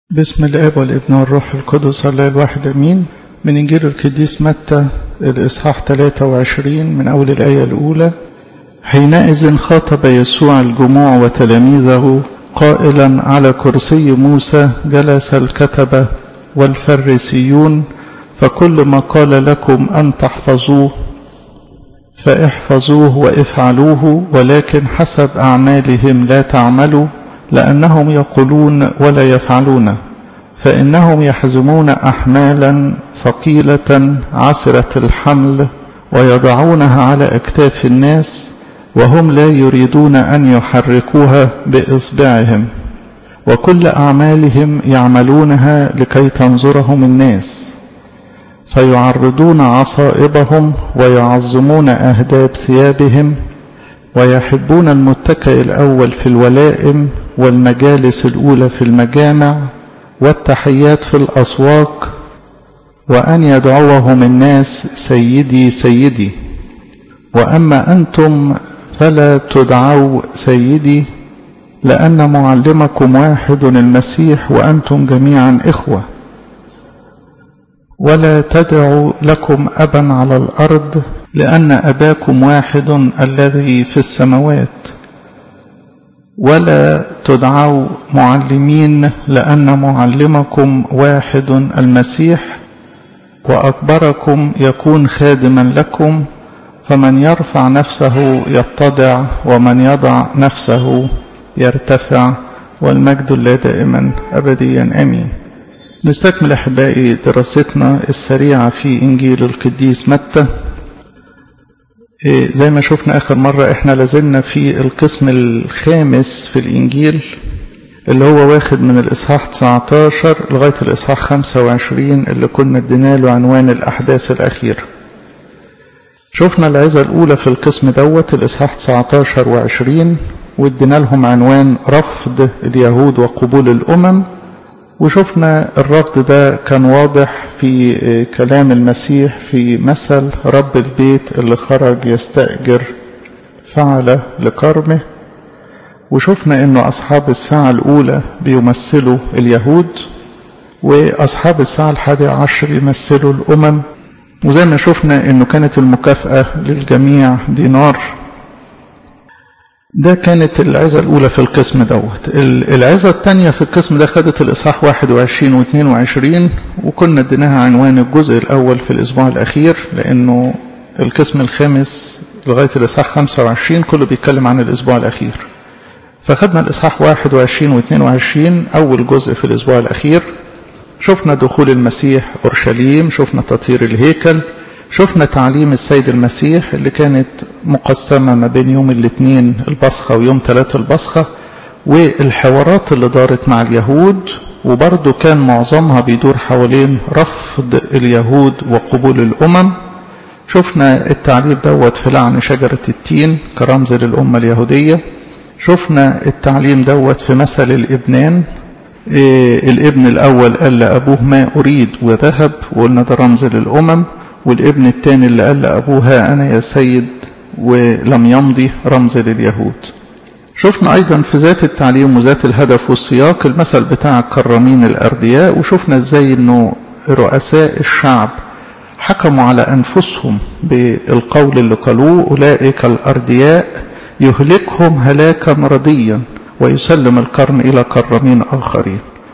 بسم الاب والابن والروح القدس الله الواحد امين من انجيل القديس متى الاصحاح 23 من اول الايه الاولى حينئذ خاطب يسوع الجموع وتلاميذه قائلا على كرسي موسى جلس الكتبه والفريسيون فكل ما قال لكم ان تحفظوه فاحفظوه وافعلوه ولكن حسب اعمالهم لا تعملوا لأنهم يقولون ولا يفعلون فإنهم يحزمون أحمالا ثقيلة عسرة الحمل ويضعونها على أكتاف الناس وهم لا يريدون أن يحركوها بإصبعهم وكل أعمالهم يعملونها لكي تنظرهم الناس فيعرضون عصائبهم ويعظمون أهداب ثيابهم ويحبون المتكئ الأول في الولائم والمجالس الأولى في المجامع والتحيات في الأسواق وأن يدعوهم الناس سيدي سيدي وأما أنتم فلا تدعوا سيدي لأن معلمكم واحد المسيح وأنتم جميعا إخوة ولا تدعوا لكم أبا على الأرض لأن أباكم واحد الذي في السماوات ولا تدعوا معلمين لأن معلمكم واحد المسيح وأكبركم يكون خادما لكم فمن يرفع نفسه يتضع ومن يضع نفسه يرتفع والمجد لله دائما أبديا آمين نستكمل أحبائي دراستنا السريعة في إنجيل القديس متى زي ما شفنا آخر مرة إحنا لازلنا في القسم الخامس في الإنجيل اللي هو واخد من الإصحاح 19 لغاية الإصحاح 25 اللي كنا ادينا له عنوان الأحداث الأخيرة شفنا العظة الأولى في القسم دوت الإصحاح 19 و20 وادينا لهم عنوان رفض اليهود وقبول الأمم وشفنا الرفض ده كان واضح في كلام المسيح في مثل رب البيت اللي خرج يستأجر فعل لكرمه وشفنا انه اصحاب الساعة الاولى بيمثلوا اليهود واصحاب الساعة الحادية عشر يمثلوا الامم وزي ما شفنا انه كانت المكافأة للجميع دينار ده كانت العزة الأولى في القسم دوت العزة الثانية في القسم ده خدت الإصحاح 21 و 22 وكنا اديناها عنوان الجزء الأول في الأسبوع الأخير لأنه القسم الخامس لغاية الإصحاح 25 كله بيتكلم عن الأسبوع الأخير فخدنا الإصحاح 21 و 22 أول جزء في الأسبوع الأخير شفنا دخول المسيح أورشليم شفنا تطهير الهيكل شفنا تعليم السيد المسيح اللي كانت مقسمة ما بين يوم الاثنين البصخة ويوم ثلاثة البصخة والحوارات اللي دارت مع اليهود وبرضه كان معظمها بيدور حوالين رفض اليهود وقبول الأمم شفنا التعليم دوت في لعن شجرة التين كرمز للأمة اليهودية شفنا التعليم دوت في مثل الابنان إيه الابن الأول قال لأبوه ما أريد وذهب وقلنا ده رمز للأمم والابن الثاني اللي قال لأبوها أنا يا سيد ولم يمضي رمز لليهود شفنا أيضا في ذات التعليم وذات الهدف والسياق المثل بتاع الكرامين الأردياء وشفنا إزاي أنه رؤساء الشعب حكموا على أنفسهم بالقول اللي قالوه أولئك الأردياء يهلكهم هلاكا رديا ويسلم الكرم إلى كرامين آخرين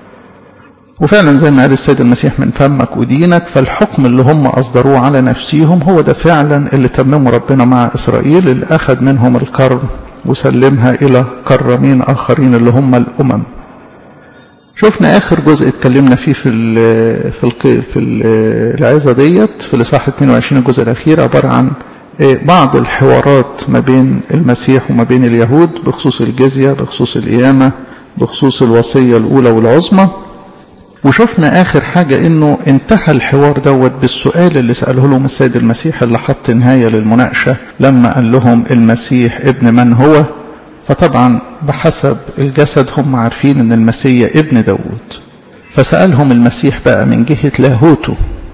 وفعلا زي ما قال السيد المسيح من فمك ودينك فالحكم اللي هم أصدروه على نفسيهم هو ده فعلا اللي تممه ربنا مع إسرائيل اللي أخذ منهم الكرم وسلمها إلى كرمين آخرين اللي هم الأمم شفنا آخر جزء اتكلمنا فيه في ال في ال في العظة ديت في الإصحاح 22 الجزء الأخير عبارة عن بعض الحوارات ما بين المسيح وما بين اليهود بخصوص الجزية بخصوص القيامة بخصوص الوصية الأولى والعظمى وشفنا آخر حاجة إنه انتهى الحوار دوت بالسؤال اللي سأله لهم السيد المسيح اللي حط نهاية للمناقشة لما قال لهم المسيح ابن من هو فطبعا بحسب الجسد هم عارفين إن المسيح ابن داود فسألهم المسيح بقى من جهة لاهوته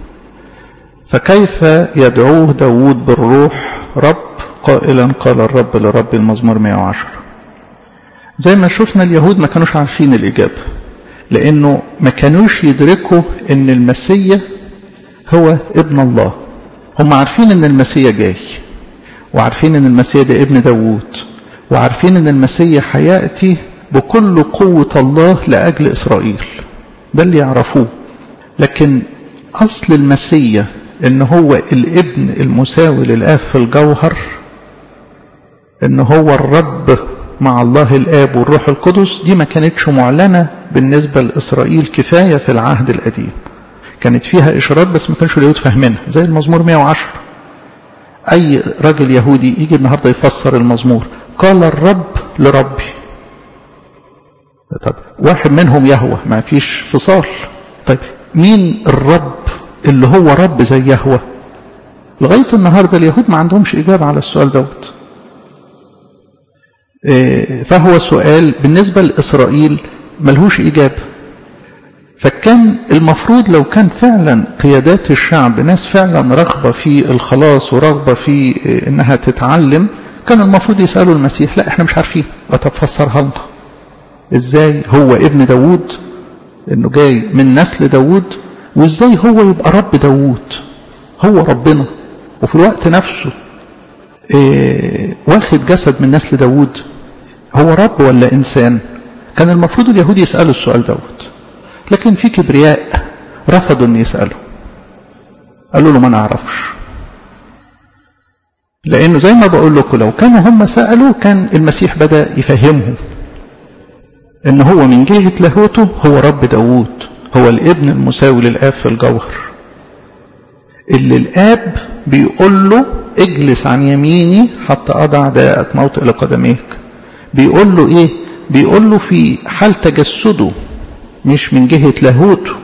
فكيف يدعوه داود بالروح رب قائلا قال الرب لرب المزمور 110 زي ما شفنا اليهود ما كانوش عارفين الإجابة لأنه ما كانوش يدركوا أن المسيح هو ابن الله هم عارفين أن المسيح جاي وعارفين أن المسيح ده ابن داوود وعارفين أن المسيح هيأتي بكل قوة الله لأجل إسرائيل ده اللي يعرفوه لكن أصل المسيح ان هو الابن المساوي للاب في الجوهر ان هو الرب مع الله الاب والروح القدس دي ما كانتش معلنه بالنسبه لاسرائيل كفايه في العهد القديم كانت فيها اشارات بس ما كانش اليهود فاهمينها زي المزمور 110 اي راجل يهودي يجي النهارده يفسر المزمور قال الرب لربي طب واحد منهم يهوى ما فيش فصال طيب مين الرب اللي هو رب زي يهوى لغاية النهاردة اليهود ما عندهمش إجابة على السؤال دوت فهو سؤال بالنسبة لإسرائيل ملهوش إجابة فكان المفروض لو كان فعلا قيادات الشعب ناس فعلا رغبة في الخلاص ورغبة في إنها تتعلم كان المفروض يسألوا المسيح لا احنا مش عارفين طب فسرها لنا ازاي هو ابن داوود انه جاي من نسل داوود وازاي هو يبقى رب داوود هو ربنا وفي الوقت نفسه إيه واخد جسد من نسل داوود هو رب ولا انسان كان المفروض اليهود يسالوا السؤال دوت لكن في كبرياء رفضوا ان يسالوا قالوا له ما نعرفش لانه زي ما بقول لكم لو كانوا هم سالوا كان المسيح بدا يفهمهم ان هو من جهه لاهوته هو رب داوود هو الابن المساوي للآب في الجوهر اللي الآب بيقول له اجلس عن يميني حتى أضع داءك موت إلى قدميك بيقول له إيه بيقول له في حال تجسده مش من جهة لاهوته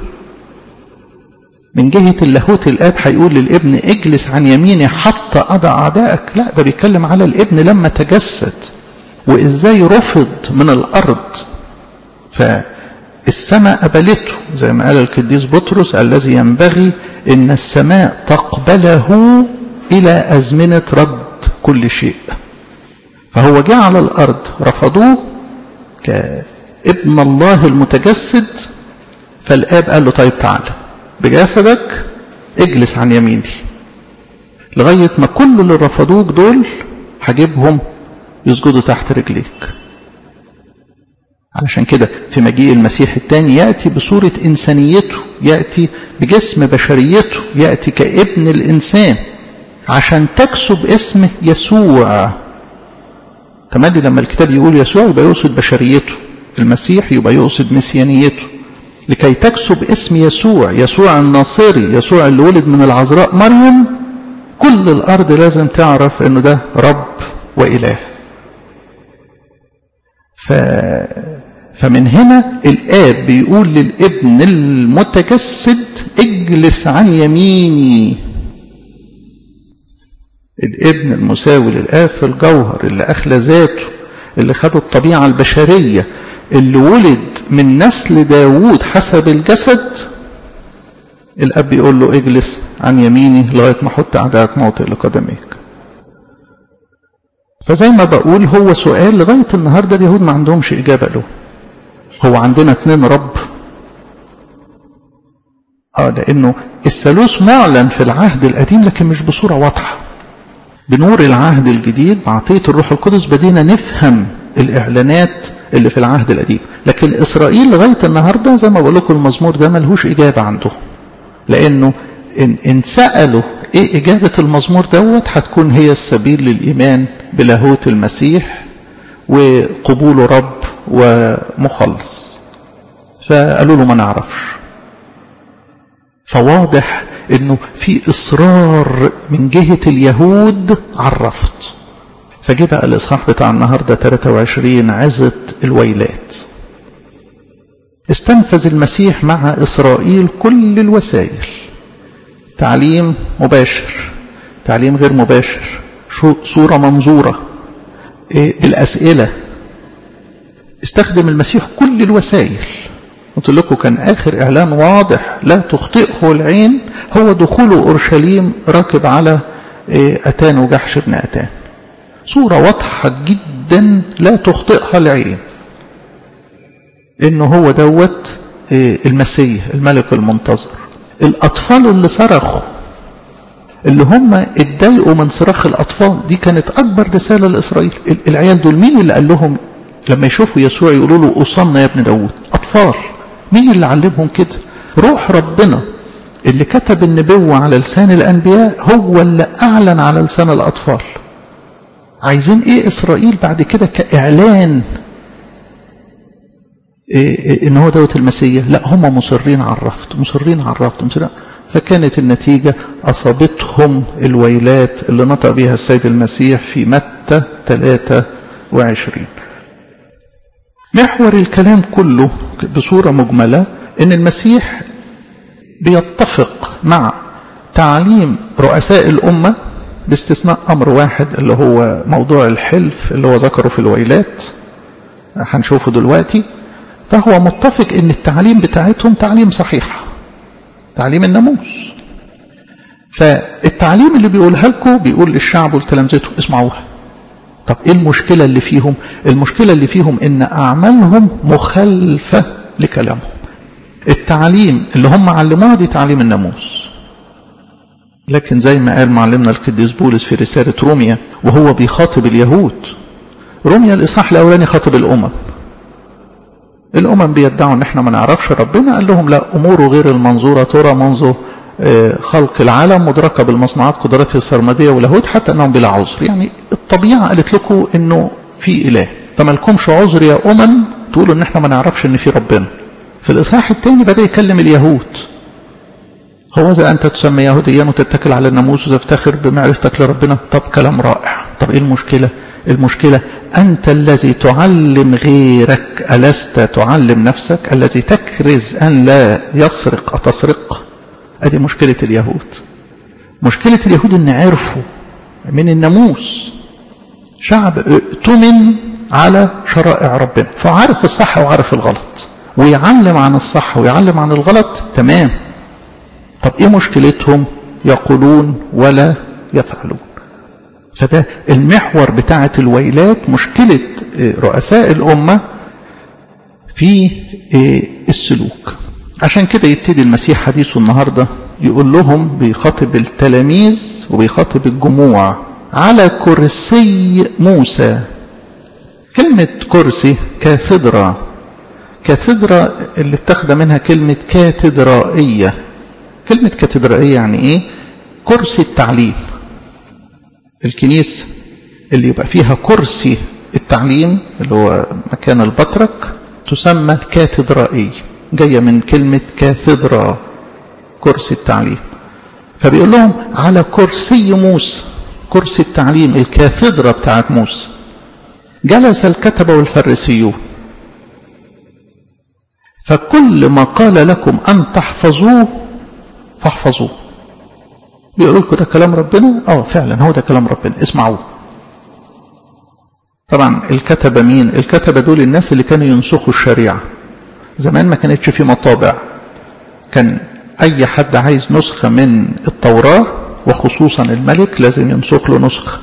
من جهة اللاهوت الآب هيقول للابن اجلس عن يميني حتى أضع أعدائك لا ده بيتكلم على الابن لما تجسد وإزاي رفض من الأرض ف السماء قبلته زي ما قال القديس بطرس الذي ينبغي ان السماء تقبله الى ازمنه رد كل شيء فهو جاء على الارض رفضوه كابن الله المتجسد فالاب قال له طيب تعالى بجسدك اجلس عن يميني لغايه ما كل اللي رفضوك دول هجيبهم يسجدوا تحت رجليك علشان كده في مجيء المسيح الثاني يأتي بصورة إنسانيته يأتي بجسم بشريته يأتي كابن الإنسان عشان تكسب اسم يسوع تملي لما الكتاب يقول يسوع يبقى يقصد بشريته المسيح يبقى يقصد مسيانيته لكي تكسب اسم يسوع يسوع الناصري يسوع اللي ولد من العذراء مريم كل الأرض لازم تعرف أنه ده رب وإله ف... فمن هنا الآب بيقول للابن المتجسد اجلس عن يميني الابن المساوي للآب في الجوهر اللي أخلى ذاته اللي خد الطبيعة البشرية اللي ولد من نسل داوود حسب الجسد الأب يقول له اجلس عن يميني لغاية ما احط أعدائك موطئ لقدميك فزي ما بقول هو سؤال لغاية النهاردة اليهود ما عندهمش إجابة له هو عندنا اتنين رب اه لأنه الثالوث معلن في العهد القديم لكن مش بصورة واضحة بنور العهد الجديد بعطية الروح القدس بدينا نفهم الإعلانات اللي في العهد القديم لكن إسرائيل لغاية النهاردة زي ما بقول لكم المزمور ده ملهوش إجابة عنده لأنه إن, إن سألوا إيه إجابة المزمور دوت هتكون هي السبيل للإيمان بلاهوت المسيح وقبوله رب ومخلص فقالوا له ما نعرفش فواضح انه في اصرار من جهة اليهود على الرفض فجه بقى الاصحاح بتاع النهارده 23 عزة الويلات استنفذ المسيح مع اسرائيل كل الوسائل تعليم مباشر تعليم غير مباشر صورة منظورة بالأسئلة استخدم المسيح كل الوسائل قلت لكم كان آخر إعلان واضح لا تخطئه العين هو دخول أورشليم راكب على أتان وجحش بن أتان صورة واضحة جدا لا تخطئها العين إنه هو دوت المسيح الملك المنتظر الأطفال اللي صرخوا اللي هم اتضايقوا من صراخ الأطفال دي كانت أكبر رسالة لإسرائيل العيال دول مين اللي قال لهم لما يشوفوا يسوع يقولوا له أوصلنا يا ابن داود أطفال مين اللي علمهم كده روح ربنا اللي كتب النبوة على لسان الأنبياء هو اللي أعلن على لسان الأطفال عايزين إيه إسرائيل بعد كده كإعلان إيه إيه إن هو دوت المسيح لا هم مصرين على الرفض مصرين على الرفض مصرين فكانت النتيجة أصابتهم الويلات اللي نطق بها السيد المسيح في متى 23 محور الكلام كله بصورة مجملة إن المسيح بيتفق مع تعليم رؤساء الأمة باستثناء أمر واحد اللي هو موضوع الحلف اللي هو ذكره في الويلات هنشوفه دلوقتي فهو متفق ان التعليم بتاعتهم تعليم صحيح تعليم الناموس فالتعليم اللي بيقولها لكم بيقول للشعب ولتلامذته اسمعوها طب ايه المشكلة اللي فيهم المشكلة اللي فيهم ان اعمالهم مخالفة لكلامهم التعليم اللي هم علموها دي تعليم الناموس لكن زي ما قال معلمنا القديس بولس في رسالة روميا وهو بيخاطب اليهود روميا الإصحاح الأولاني خاطب الأمم الأمم بيدعوا ان احنا ما نعرفش ربنا قال لهم لا أموره غير المنظورة ترى منذ خلق العالم مدركة بالمصنوعات قدرته السرمدية واللاهوت حتى أنهم بلا عذر يعني الطبيعة قالت لكم أنه في إله فما لكمش عذر يا أمم تقولوا ان احنا ما نعرفش ان في ربنا في الإصحاح الثاني بدأ يكلم اليهود هو إذا أنت تسمى يهوديا وتتكل على الناموس وتفتخر بمعرفتك لربنا طب كلام رائع طب إيه المشكلة المشكلة أنت الذي تعلم غيرك ألست تعلم نفسك الذي تكرز أن لا يسرق أتسرق أدي مشكلة اليهود مشكلة اليهود أن عرفوا من الناموس شعب ائتمن على شرائع ربنا فعارف الصح وعارف الغلط ويعلم عن الصح ويعلم عن الغلط تمام طب ايه مشكلتهم يقولون ولا يفعلون فده المحور بتاعة الويلات مشكلة رؤساء الأمة في السلوك عشان كده يبتدي المسيح حديثه النهاردة يقول لهم بيخاطب التلاميذ وبيخاطب الجموع على كرسي موسى كلمة كرسي كاثدرا كاثدرا اللي اتخذ منها كلمة كاتدرائية كلمة كاتدرائية يعني ايه كرسي التعليم الكنيسة اللي يبقى فيها كرسي التعليم اللي هو مكان البطرك تسمى كاتدرائي جاية من كلمة كاثدرا كرسي التعليم فبيقول لهم على كرسي موسى كرسي التعليم الكاثدرا بتاعت موسى جلس الكتبة والفريسيون فكل ما قال لكم أن تحفظوه فاحفظوه بيقولوا لكم ده كلام ربنا اه فعلا هو ده كلام ربنا اسمعوه طبعا الكتبة مين الكتبة دول الناس اللي كانوا ينسخوا الشريعة زمان ما كانتش في مطابع كان اي حد عايز نسخة من التوراة وخصوصا الملك لازم ينسخ له نسخة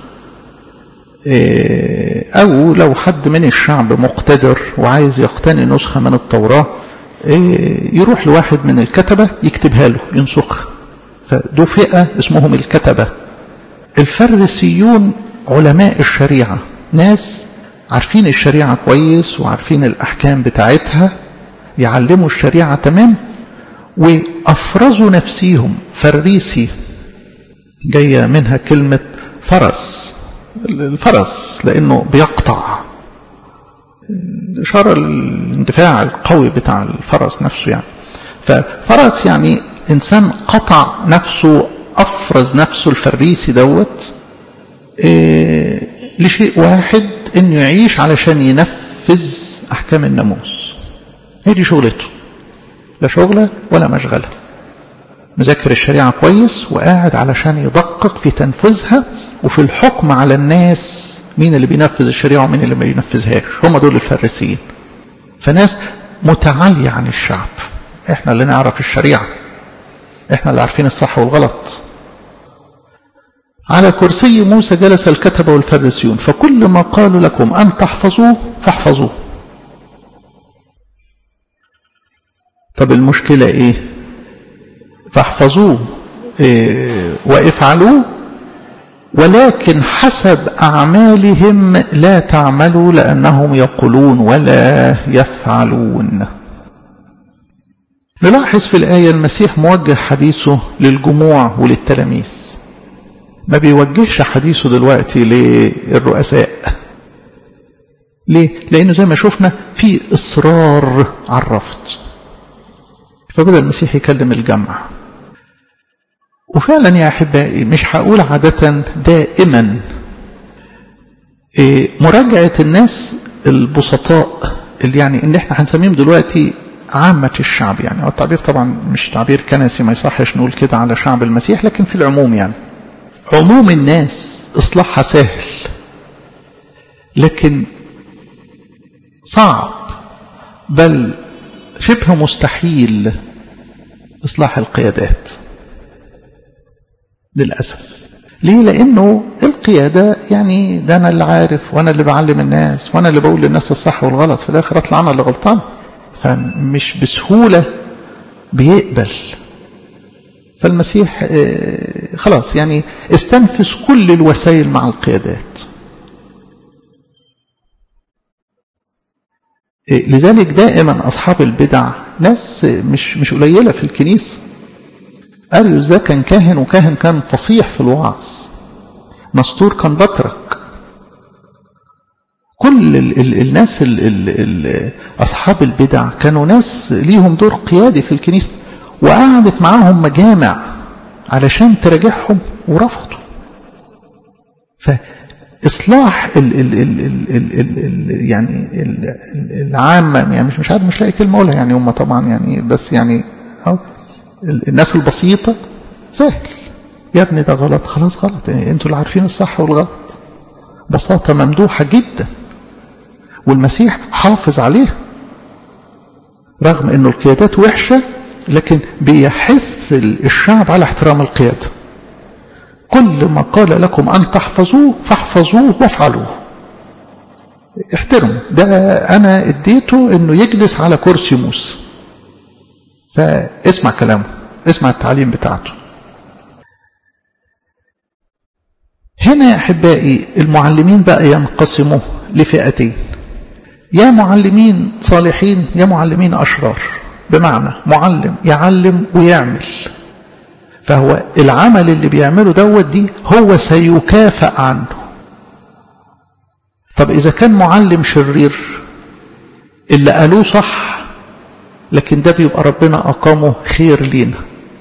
او لو حد من الشعب مقتدر وعايز يقتني نسخة من التوراة يروح لواحد من الكتبة يكتبها له ينسخها فدو فئة اسمهم الكتبة الفريسيون علماء الشريعة ناس عارفين الشريعة كويس وعارفين الأحكام بتاعتها يعلموا الشريعة تمام وأفرزوا نفسيهم فريسي جاية منها كلمة فرس الفرس لأنه بيقطع إشارة للاندفاع القوي بتاع الفرس نفسه يعني ففرس يعني إنسان قطع نفسه أفرز نفسه الفريسي دوت إيه لشيء واحد إنه يعيش علشان ينفذ أحكام الناموس هي دي شغلته لا شغلة ولا مشغلة مذاكر الشريعة كويس وقاعد علشان يدقق في تنفيذها وفي الحكم على الناس مين اللي بينفذ الشريعة ومين اللي ما بينفذهاش هم دول الفريسيين فناس متعالية عن الشعب احنا اللي نعرف الشريعة احنا اللي عارفين الصح والغلط على كرسي موسى جلس الكتبة والفريسيون فكل ما قالوا لكم أن تحفظوه فاحفظوه طب المشكلة ايه فاحفظوه إيه وافعلوه ولكن حسب أعمالهم لا تعملوا لأنهم يقولون ولا يفعلون نلاحظ في الآية المسيح موجه حديثه للجموع وللتلاميذ ما بيوجهش حديثه دلوقتي للرؤساء ليه؟ لأنه زي ما شفنا في إصرار على الرفض فبدأ المسيح يكلم الجمع وفعلا يا أحبائي مش هقول عادة دائما مراجعة الناس البسطاء اللي يعني ان احنا هنسميهم دلوقتي عامة الشعب يعني هو التعبير طبعا مش تعبير كنسي ما يصحش نقول كده على شعب المسيح لكن في العموم يعني عموم الناس إصلاحها سهل لكن صعب بل شبه مستحيل إصلاح القيادات للأسف ليه لأنه القيادة يعني ده أنا اللي عارف وأنا اللي بعلم الناس وأنا اللي بقول للناس الصح والغلط في الآخر أطلع أنا اللي غلطان فمش بسهولة بيقبل فالمسيح خلاص يعني استنفذ كل الوسائل مع القيادات لذلك دائما أصحاب البدع ناس مش مش قليلة في الكنيسة أريوس ده كان كاهن وكاهن كان فصيح في الوعظ نسطور كان بطرك كل ال ال الناس ال ال ال أصحاب البدع كانوا ناس ليهم دور قيادي في الكنيسة وقعدت معاهم مجامع علشان تراجعهم ورفضوا فإصلاح ال ال ال ال ال ال ال يعني ال العامة يعني مش مش عارف مش لاقي كلمة أقولها يعني هم طبعا يعني بس يعني أو الناس البسيطة سهل يا ابني ده غلط خلاص غلط انتوا اللي عارفين الصح والغلط بساطة ممدوحة جدا والمسيح حافظ عليها رغم انه القيادات وحشة لكن بيحث الشعب على احترام القيادة كل ما قال لكم أن تحفظوه فاحفظوه وافعلوه احترموا ده أنا اديته أنه يجلس على كرسي موسى فاسمع كلامه اسمع التعليم بتاعته هنا يا أحبائي المعلمين بقى ينقسموا لفئتين يا معلمين صالحين يا معلمين أشرار بمعنى معلم يعلم ويعمل فهو العمل اللي بيعمله دوت دي هو سيكافأ عنه طب إذا كان معلم شرير اللي قالوه صح لكن ده بيبقى ربنا أقامه خير لينا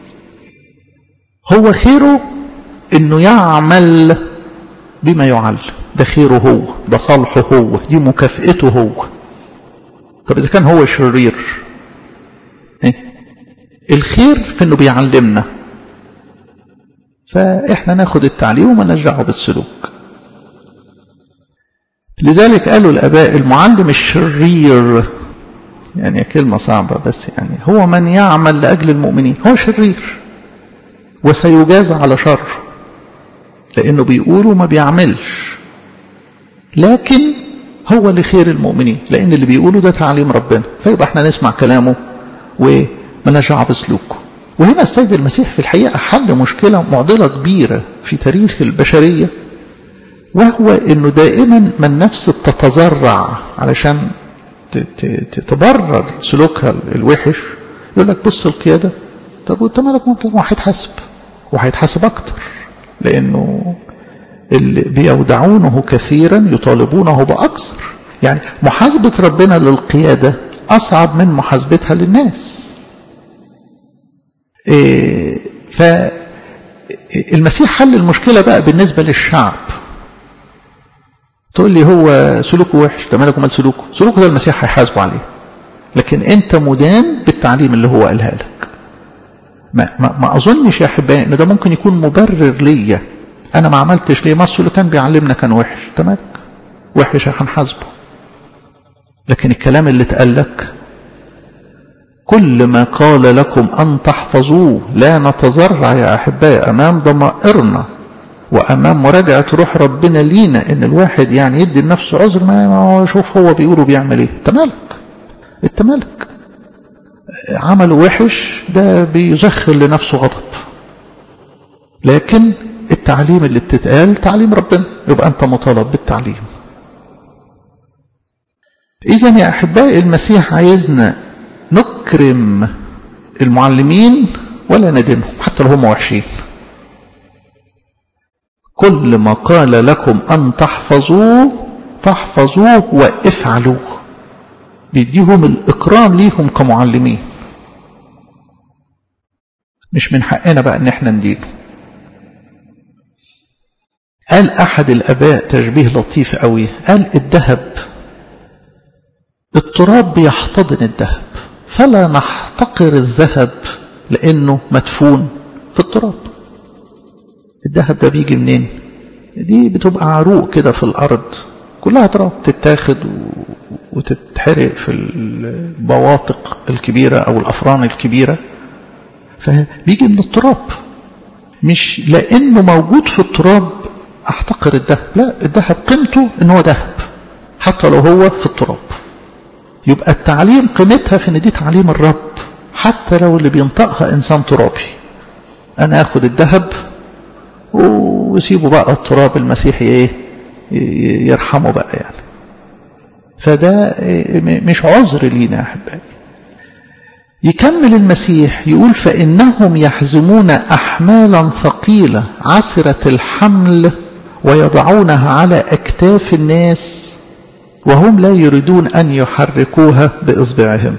هو خيره انه يعمل بما يعلم ده خيره هو ده صالحه هو دي مكافئته هو طب اذا كان هو شرير إيه؟ الخير في انه بيعلمنا فاحنا ناخد التعليم وما نرجعه بالسلوك لذلك قالوا الاباء المعلم الشرير يعني كلمة صعبة بس يعني هو من يعمل لأجل المؤمنين هو شرير وسيجازى على شر لأنه بيقول وما بيعملش لكن هو لخير المؤمنين لأن اللي بيقوله ده تعليم ربنا فيبقى احنا نسمع كلامه وما نرجع بسلوكه وهنا السيد المسيح في الحقيقة حل مشكلة معضلة كبيرة في تاريخ البشرية وهو انه دائما ما النفس تتزرع علشان تبرر سلوكها الوحش يقول لك بص القيادة طب وانت مالك ممكن وهيتحاسب وهيتحاسب اكتر لانه اللي بيودعونه كثيرا يطالبونه باكثر يعني محاسبة ربنا للقيادة اصعب من محاسبتها للناس إيه فالمسيح حل المشكلة بقى بالنسبة للشعب تقول لي هو سلوكه وحش ده مالك ومال سلوكه سلوكه ده المسيح هيحاسبه عليه لكن انت مدان بالتعليم اللي هو قالها لك ما, ما, ما اظنش يا احبائي ان ده ممكن يكون مبرر ليا انا ما عملتش ليه مصر اللي كان بيعلمنا كان وحش تمام وحش هنحاسبه لكن الكلام اللي اتقال لك كل ما قال لكم ان تحفظوه لا نتزرع يا احبائي امام ضمائرنا وامام مراجعه روح ربنا لينا ان الواحد يعني يدي لنفسه عذر ما هو شوف هو بيقول وبيعمل ايه انت مالك انت مالك عمله وحش ده بيزخر لنفسه غضب لكن التعليم اللي بتتقال تعليم ربنا يبقى أنت مطالب بالتعليم إذا يا أحبائي المسيح عايزنا نكرم المعلمين ولا ندمهم حتى لو هم وحشين كل ما قال لكم أن تحفظوه فاحفظوه وافعلوه بيديهم الإكرام ليهم كمعلمين مش من حقنا بقى ان احنا ندينه قال أحد الأباء تشبيه لطيف قوي قال الذهب التراب بيحتضن الذهب فلا نحتقر الذهب لأنه مدفون في التراب الذهب ده بيجي منين دي بتبقى عروق كده في الأرض كلها تراب تتاخد وتتحرق في البواطق الكبيرة أو الأفران الكبيرة فبيجي من التراب مش لأنه موجود في التراب أحتقر الذهب لا الذهب قيمته إن هو ذهب حتى لو هو في التراب يبقى التعليم قيمتها في ان دي تعليم الرب حتى لو اللي بينطقها انسان ترابي انا اخد الذهب وسيبه بقى التراب المسيحي ايه يرحمه بقى يعني فده مش عذر لينا يا احبائي يكمل المسيح يقول فانهم يحزمون احمالا ثقيله عسره الحمل ويضعونها على اكتاف الناس وهم لا يريدون أن يحركوها بإصبعهم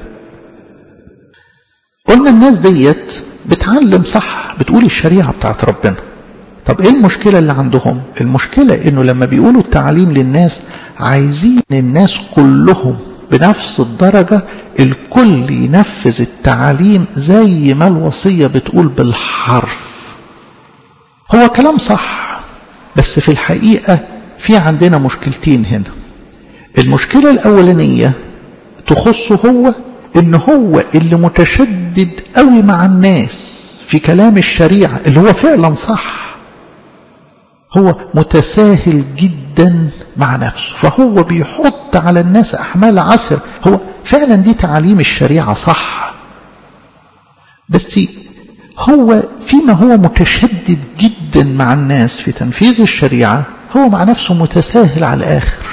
قلنا الناس ديت بتعلم صح بتقول الشريعة بتاعت ربنا طب ايه المشكلة اللي عندهم المشكلة انه لما بيقولوا التعليم للناس عايزين الناس كلهم بنفس الدرجة الكل ينفذ التعليم زي ما الوصية بتقول بالحرف هو كلام صح بس في الحقيقة في عندنا مشكلتين هنا المشكلة الأولانية تخصه هو إن هو اللي متشدد قوي مع الناس في كلام الشريعة اللي هو فعلا صح هو متساهل جدا مع نفسه فهو بيحط على الناس أحمال عسر هو فعلا دي تعاليم الشريعة صح بس هو فيما هو متشدد جدا مع الناس في تنفيذ الشريعة هو مع نفسه متساهل على الآخر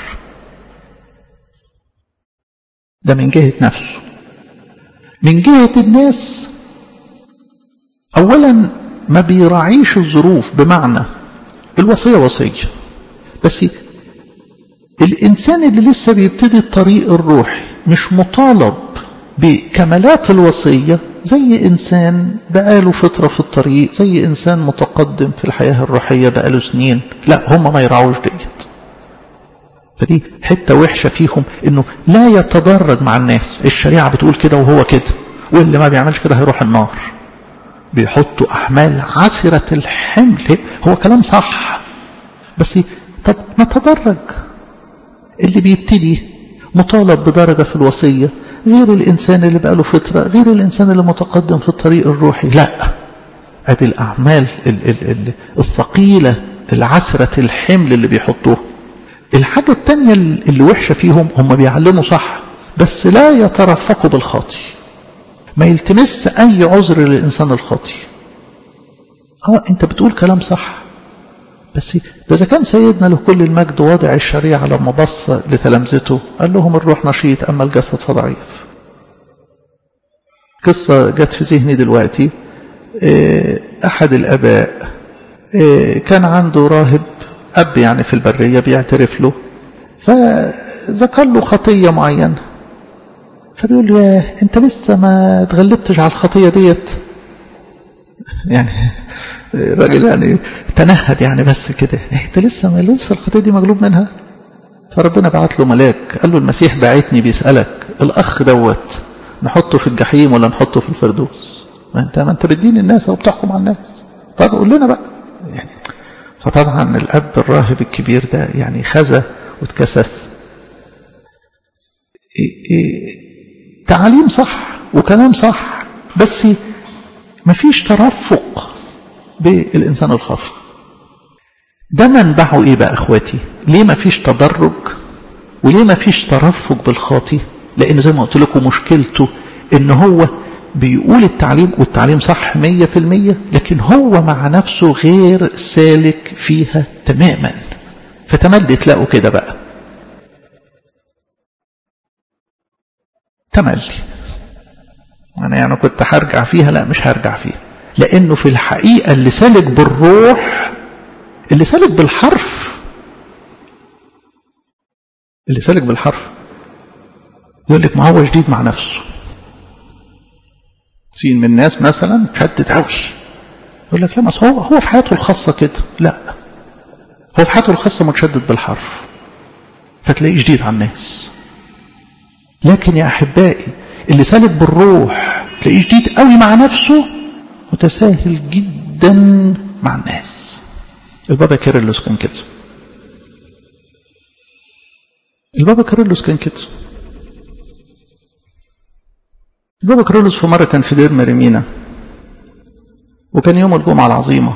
ده من جهة نفسه من جهة الناس أولا ما بيراعيش الظروف بمعنى الوصية وصية بس الإنسان اللي لسه بيبتدي الطريق الروحي مش مطالب بكمالات الوصية زي إنسان بقاله فترة في الطريق زي إنسان متقدم في الحياة الروحية بقاله سنين لا هم ما يراعوش ديت فدي حتة وحشة فيهم انه لا يتدرج مع الناس الشريعة بتقول كده وهو كده واللي ما بيعملش كده هيروح النار بيحطوا احمال عسرة الحمل هو كلام صح بس طب نتدرج اللي بيبتدي مطالب بدرجة في الوصية غير الإنسان اللي بقاله فترة غير الإنسان اللي متقدم في الطريق الروحي لا ادي الأعمال الثقيلة العسرة الحمل اللي بيحطوه الحاجة التانية اللي وحشة فيهم هم بيعلموا صح بس لا يترفقوا بالخاطي ما يلتمس أي عذر للإنسان الخاطي اه انت بتقول كلام صح بس ده إذا كان سيدنا له كل المجد واضع الشريعة لما بص لتلامذته قال لهم الروح نشيط أما الجسد فضعيف قصة جت في ذهني دلوقتي أحد الأباء كان عنده راهب أب يعني في البرية بيعترف له فذكر له خطية معينة فبيقول له ياه انت لسه ما تغلبتش على الخطية ديت يعني الراجل يعني تنهد يعني بس كده انت لسه ما لسه الخطية دي مغلوب منها فربنا بعت له ملاك قال له المسيح بعتني بيسألك الأخ دوت نحطه في الجحيم ولا نحطه في الفردوس ما انت ما انت بتدين الناس او بتحكم على الناس طب قول لنا بقى يعني فطبعا الأب الراهب الكبير ده يعني خزى واتكسف تعاليم صح وكلام صح بس مفيش ترفق بالإنسان الخاطئ ده منبعه ايه بقى اخواتي ليه مفيش تدرج وليه مفيش ترفق بالخاطئ لان زي ما قلت لكم مشكلته ان هو بيقول التعليم والتعليم صح مية في المية لكن هو مع نفسه غير سالك فيها تماما فتملي تلاقوا كده بقى تملي أنا يعني كنت هرجع فيها لا مش هرجع فيها لأنه في الحقيقة اللي سالك بالروح اللي سالك بالحرف اللي سالك بالحرف يقول لك ما هو جديد مع نفسه سين من الناس مثلا شدد قوي يقول لك لا بس هو هو في حياته الخاصة كده لا هو في حياته الخاصة متشدد بالحرف فتلاقيه جديد على الناس لكن يا أحبائي اللي سالك بالروح تلاقيه جديد قوي مع نفسه متساهل جدا مع الناس البابا كيرلس كان كده البابا كيرلس كان كده البابا كيرلس في مرة كان في دير مريمينا وكان يوم الجمعة العظيمة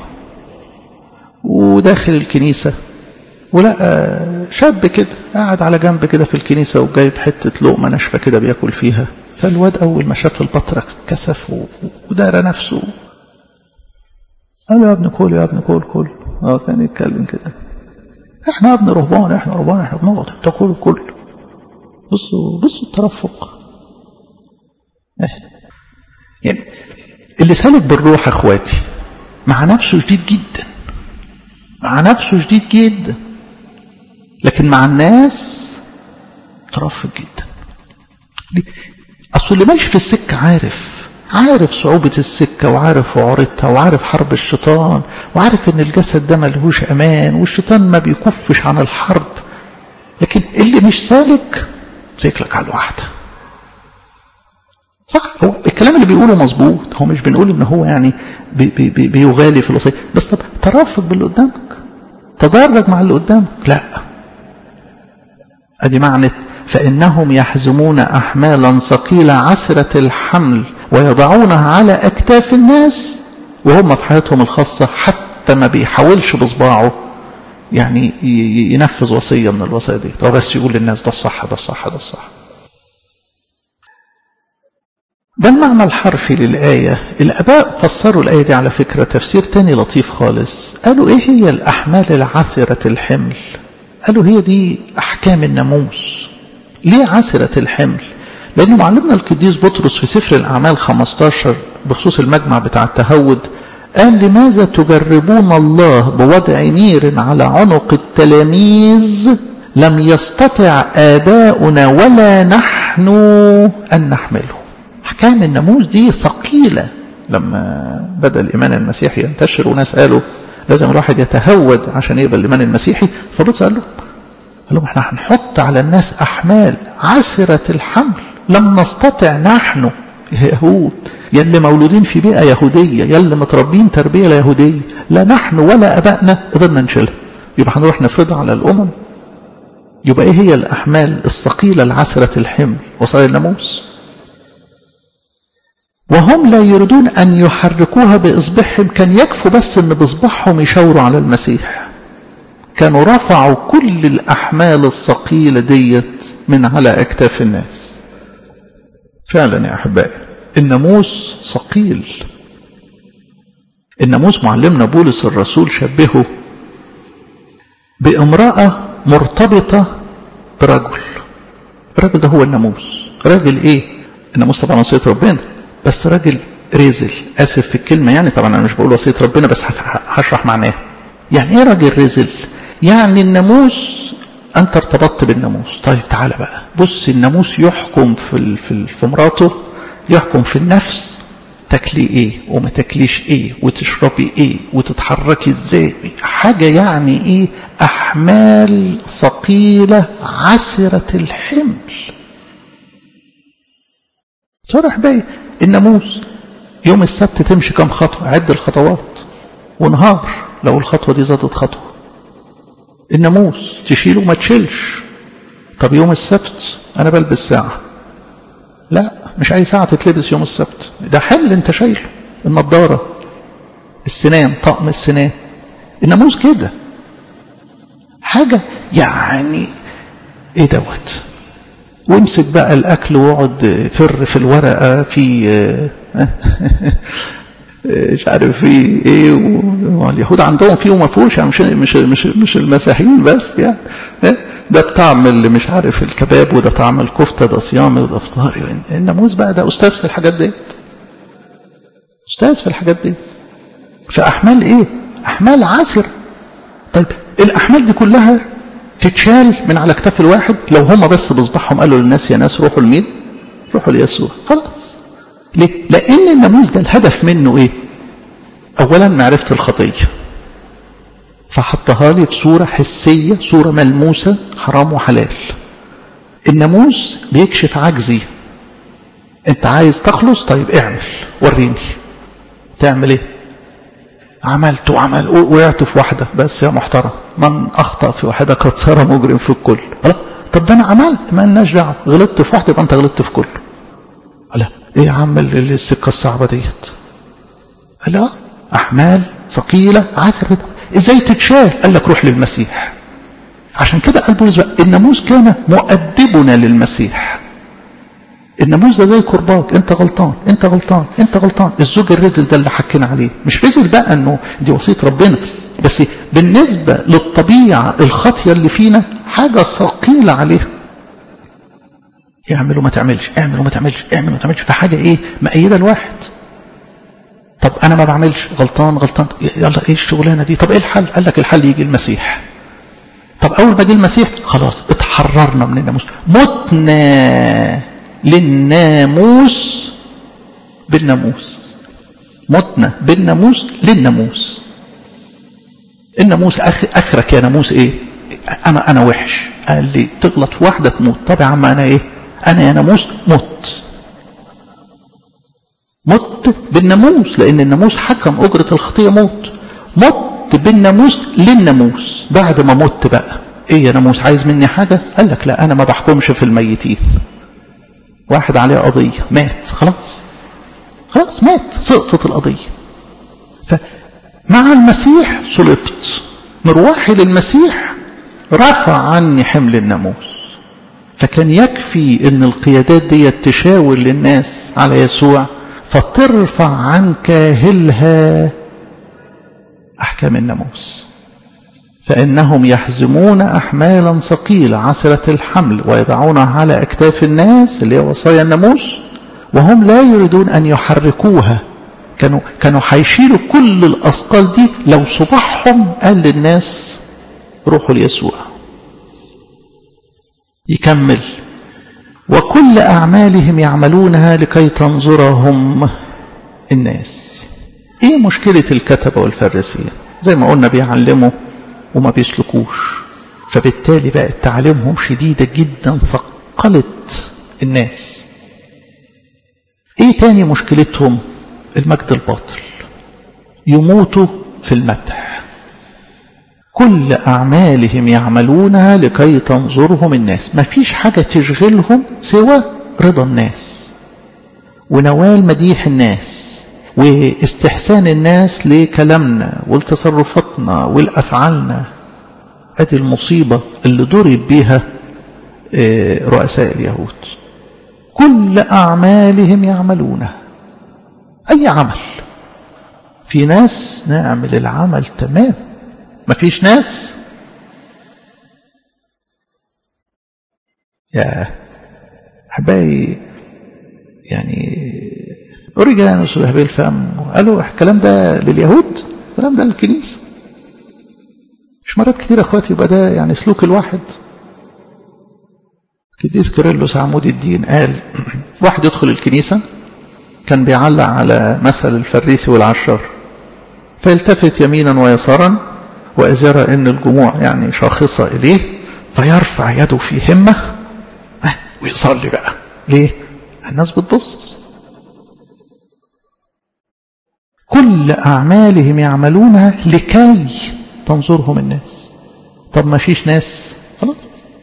وداخل الكنيسة ولقى شاب كده قاعد على جنب كده في الكنيسة وجايب حتة لقمة ناشفة كده بياكل فيها فالواد أول ما شاف البطرك كسف ودار نفسه قال له يا ابني كل يا ابني كل كل اه كان يتكلم كده احنا يا ابني رهبان احنا رهبان احنا بنقعد انت كل كل بصوا بصوا الترفق احنا يعني اللي سالك بالروح اخواتي مع نفسه شديد جدا مع نفسه شديد جدا لكن مع الناس ترفق جدا اصل اللي ماشي في السكه عارف عارف صعوبة السكة وعارف وعرتها وعارف حرب الشيطان وعارف ان الجسد ده ملهوش امان والشيطان ما بيكفش عن الحرب لكن اللي مش سالك سيكلك على الواحدة صح هو الكلام اللي بيقوله مظبوط هو مش بنقول ان هو يعني بي بي بي بيغالي في الوصية بس طب ترافق باللي قدامك تدرج مع اللي قدامك لا ادي معنى فانهم يحزمون احمالا ثقيله عسره الحمل ويضعونها على أكتاف الناس وهم في حياتهم الخاصة حتى ما بيحاولش بصباعه يعني ينفذ وصية من الوصايا دي هو بس يقول للناس ده الصح ده الصح ده الصح ده المعنى الحرفي للآية الآباء فسروا الآية دي على فكرة تفسير تاني لطيف خالص قالوا إيه هي الأحمال العثرة الحمل قالوا هي دي أحكام الناموس ليه عثرة الحمل لأن معلمنا القديس بطرس في سفر الأعمال 15 بخصوص المجمع بتاع التهود قال لماذا تجربون الله بوضع نير على عنق التلاميذ لم يستطع آباؤنا ولا نحن أن نحمله أحكام الناموس دي ثقيلة لما بدأ الإيمان المسيحي ينتشر وناس قالوا لازم الواحد يتهود عشان يقبل الإيمان المسيحي فبطرس قال لهم قال لهم احنا هنحط على الناس أحمال عسرة الحمل لم نستطع نحن يهود يلي مولودين في بيئة يهودية يلي متربين تربية يهودية لا نحن ولا أبائنا قدرنا نشيلها يبقى هنروح نفرضها على الأمم يبقى إيه هي الأحمال الثقيلة العسرة الحمل وصايا الناموس وهم لا يريدون أن يحركوها بإصبعهم كان يكفوا بس أن بإصبعهم يشاوروا على المسيح كانوا رفعوا كل الأحمال الثقيلة ديت من على أكتاف الناس فعلا يا أحبائي الناموس ثقيل الناموس معلمنا بولس الرسول شبهه بامرأة مرتبطة برجل الرجل ده هو الناموس راجل ايه الناموس طبعا وصية ربنا بس راجل رزل اسف في الكلمة يعني طبعا انا مش بقول وصية ربنا بس هشرح معناها يعني ايه راجل رزل يعني الناموس انت ارتبطت بالناموس طيب تعالى بقى بص الناموس يحكم في في في مراته يحكم في النفس تاكلي ايه وما تاكليش ايه وتشربي ايه وتتحركي ازاي حاجة يعني ايه احمال ثقيلة عسرة الحمل صرح بقى الناموس يوم السبت تمشي كم خطوة عد الخطوات ونهار لو الخطوة دي زادت خطوة الناموس تشيله ما تشيلش طب يوم السبت انا بلبس ساعة لا مش اي ساعة تتلبس يوم السبت ده حل انت شايله النضارة السنان طقم السنان الناموس كده حاجة يعني ايه دوت وامسك بقى الاكل واقعد فر في الورقه في مش عارف في ايه واليهود عندهم فيه وما فيهوش يعني مش مش مش مش المسيحيين بس يعني ده بطعم اللي مش عارف الكباب وده طعم الكفته ده صيام وده افطار الناموس بقى ده استاذ في الحاجات ديت استاذ في الحاجات دي فاحمال ايه احمال عسر طيب الاحمال دي كلها تتشال من على كتاف الواحد لو هم بس بصباحهم قالوا للناس يا ناس روحوا لمين روحوا ليسوع خلاص ليه لان الناموس ده الهدف منه ايه اولا معرفه الخطيه فحطها لي في صوره حسيه صوره ملموسه حرام وحلال الناموس بيكشف عجزي انت عايز تخلص طيب اعمل وريني تعمل ايه عملت وعمل وقعت في واحدة بس يا محترم من أخطأ في واحدة قد صار مجرم في الكل طب ده أنا عملت ما لناش دعوة غلطت في واحدة يبقى أنت غلطت في كله لا إيه يا عم السكة الصعبة ديت لا أحمال ثقيلة عسر إزاي تتشال قال لك روح للمسيح عشان كده قال بولس الناموس كان مؤدبنا للمسيح الناموس ده زي كرباج انت غلطان انت غلطان انت غلطان الزوج الرزل ده اللي حكينا عليه مش رزل بقى انه دي وصيه ربنا بس بالنسبه للطبيعه الخاطيه اللي فينا حاجه ثقيله عليها اعمل وما تعملش اعمل وما تعملش اعمل وما تعملش فحاجه ايه مأيده الواحد طب انا ما بعملش غلطان غلطان يلا ايه الشغلانه دي طب ايه الحل قال لك الحل يجي المسيح طب اول ما جه المسيح خلاص اتحررنا من الناموس متنا للناموس بالناموس متنا بالناموس للناموس الناموس اخرك يا ناموس ايه انا انا وحش قال لي تغلط في واحده تموت طب يا عم انا ايه انا يا ناموس مت مت بالناموس لان الناموس حكم اجره الخطيه موت مت بالناموس للناموس بعد ما مت بقى ايه يا ناموس عايز مني حاجه قال لك لا انا ما بحكمش في الميتين واحد عليه قضية مات خلاص خلاص مات سقطت القضية فمع المسيح صلبت مروحي للمسيح رفع عني حمل الناموس فكان يكفي ان القيادات دي تشاور للناس على يسوع فترفع عن كاهلها احكام الناموس فإنهم يحزمون أحمالا ثقيلة عسرة الحمل ويضعونها على أكتاف الناس اللي هي وصايا الناموس وهم لا يريدون أن يحركوها كانوا كانوا هيشيلوا كل الأثقال دي لو صباحهم قال للناس روحوا ليسوع يكمل وكل أعمالهم يعملونها لكي تنظرهم الناس ايه مشكلة الكتبة والفريسيين زي ما قلنا بيعلموا وما بيسلكوش فبالتالي بقت تعليمهم شديدة جدا ثقلت الناس ايه تاني مشكلتهم المجد الباطل يموتوا في المدح كل أعمالهم يعملونها لكي تنظرهم الناس ما فيش حاجة تشغلهم سوى رضا الناس ونوال مديح الناس واستحسان الناس لكلامنا ولتصرفاتنا ولأفعالنا ادي المصيبة اللي ضرب بها رؤساء اليهود كل أعمالهم يعملونها أي عمل في ناس نعمل العمل تمام ما فيش ناس يا أحبائي يعني أوريجانوس وذهبي الفم قالوا الكلام ده لليهود الكلام ده للكنيسة مش مرات كتير اخواتي يبقى ده يعني سلوك الواحد قديس كيرلس عمود الدين قال واحد يدخل الكنيسة كان بيعلق على مثل الفريسي والعشار فيلتفت يمينا ويسارا وإذ يرى أن الجموع يعني شاخصة إليه فيرفع يده في همة ويصلي بقى ليه؟ الناس بتبص كل أعمالهم يعملونها لكي تنظرهم الناس طب ما فيش ناس خلاص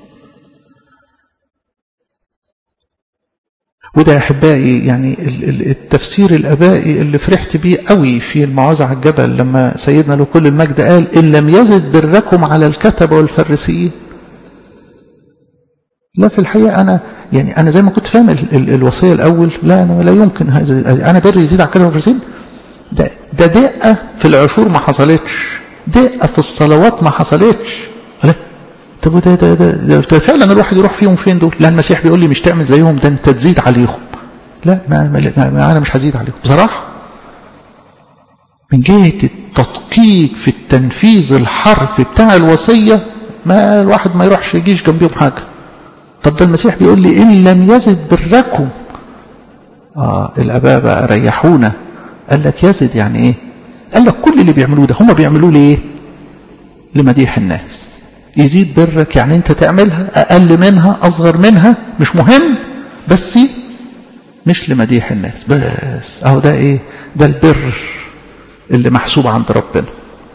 وده يا احبائي يعني التفسير الابائي اللي فرحت بيه قوي في المعوذة على الجبل لما سيدنا له كل المجد قال ان لم يزد بركم على الكتبه والفريسيين لا في الحقيقه انا يعني انا زي ما كنت فاهم ال ال الوصيه الاول لا انا لا يمكن هذا انا بري يزيد على كده وفرسين ده ده دقه في العشور ما حصلتش دقه في الصلوات ما حصلتش لا طب ده ده, ده, ده, ده فعلا الواحد يروح فيهم فين دول لا المسيح بيقول لي مش تعمل زيهم ده انت تزيد عليهم لا ما, ما, ما, ما انا مش هزيد عليهم بصراحه من جهه التدقيق في التنفيذ الحرفي بتاع الوصيه ما الواحد ما يروحش يجيش جنبيهم حاجه طب ده المسيح بيقول لي ان لم يزد بركم اه الاباء بقى ريحونا قال لك يزد يعني ايه قال لك كل اللي بيعملوه ده هم بيعملوه ليه لمديح الناس يزيد برك يعني انت تعملها اقل منها اصغر منها مش مهم بس مش لمديح الناس بس اهو ده ايه ده البر اللي محسوب عند ربنا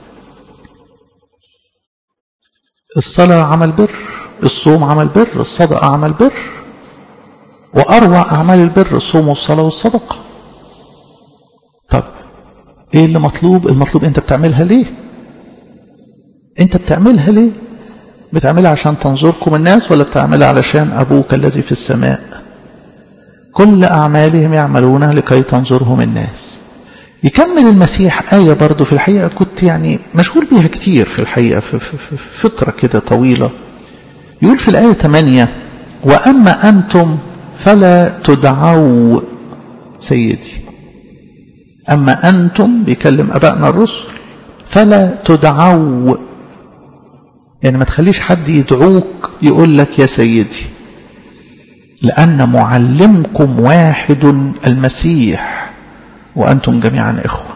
الصلاة عمل بر الصوم عمل بر الصدقة عمل بر وأروع أعمال البر الصوم والصلاة والصدقة طب ايه اللي مطلوب المطلوب انت بتعملها ليه انت بتعملها ليه بتعملها عشان تنظركم الناس ولا بتعملها علشان أبوك الذي في السماء كل أعمالهم يعملونها لكي تنظرهم الناس يكمل المسيح آية برضو في الحقيقة كنت يعني مشغول بيها كتير في الحقيقة في, في, في فترة كده طويلة يقول في الآية 8 وأما أنتم فلا تدعوا سيدي أما أنتم بيكلم أبائنا الرسل فلا تدعوا يعني ما تخليش حد يدعوك يقول لك يا سيدي لأن معلمكم واحد المسيح وأنتم جميعا إخوة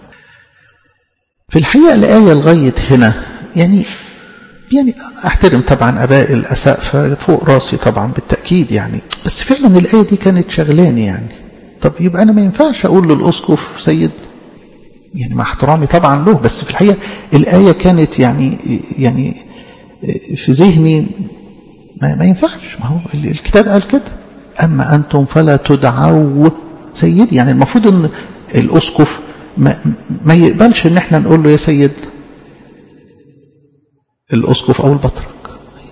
في الحقيقة الآية لغاية هنا يعني يعني أحترم طبعا أباء الأسقفة فوق راسي طبعا بالتأكيد يعني بس فعلا الآية دي كانت شغلاني يعني طب يبقى أنا ما ينفعش أقول للأسقف سيد يعني مع احترامي طبعا له بس في الحقيقة الآية كانت يعني يعني في ذهني ما, ما ينفعش ما هو الكتاب قال كده أما أنتم فلا تدعوا سيدي يعني المفروض أن الأسقف ما, ما يقبلش أن احنا نقول له يا سيد الأسقف أو البطرك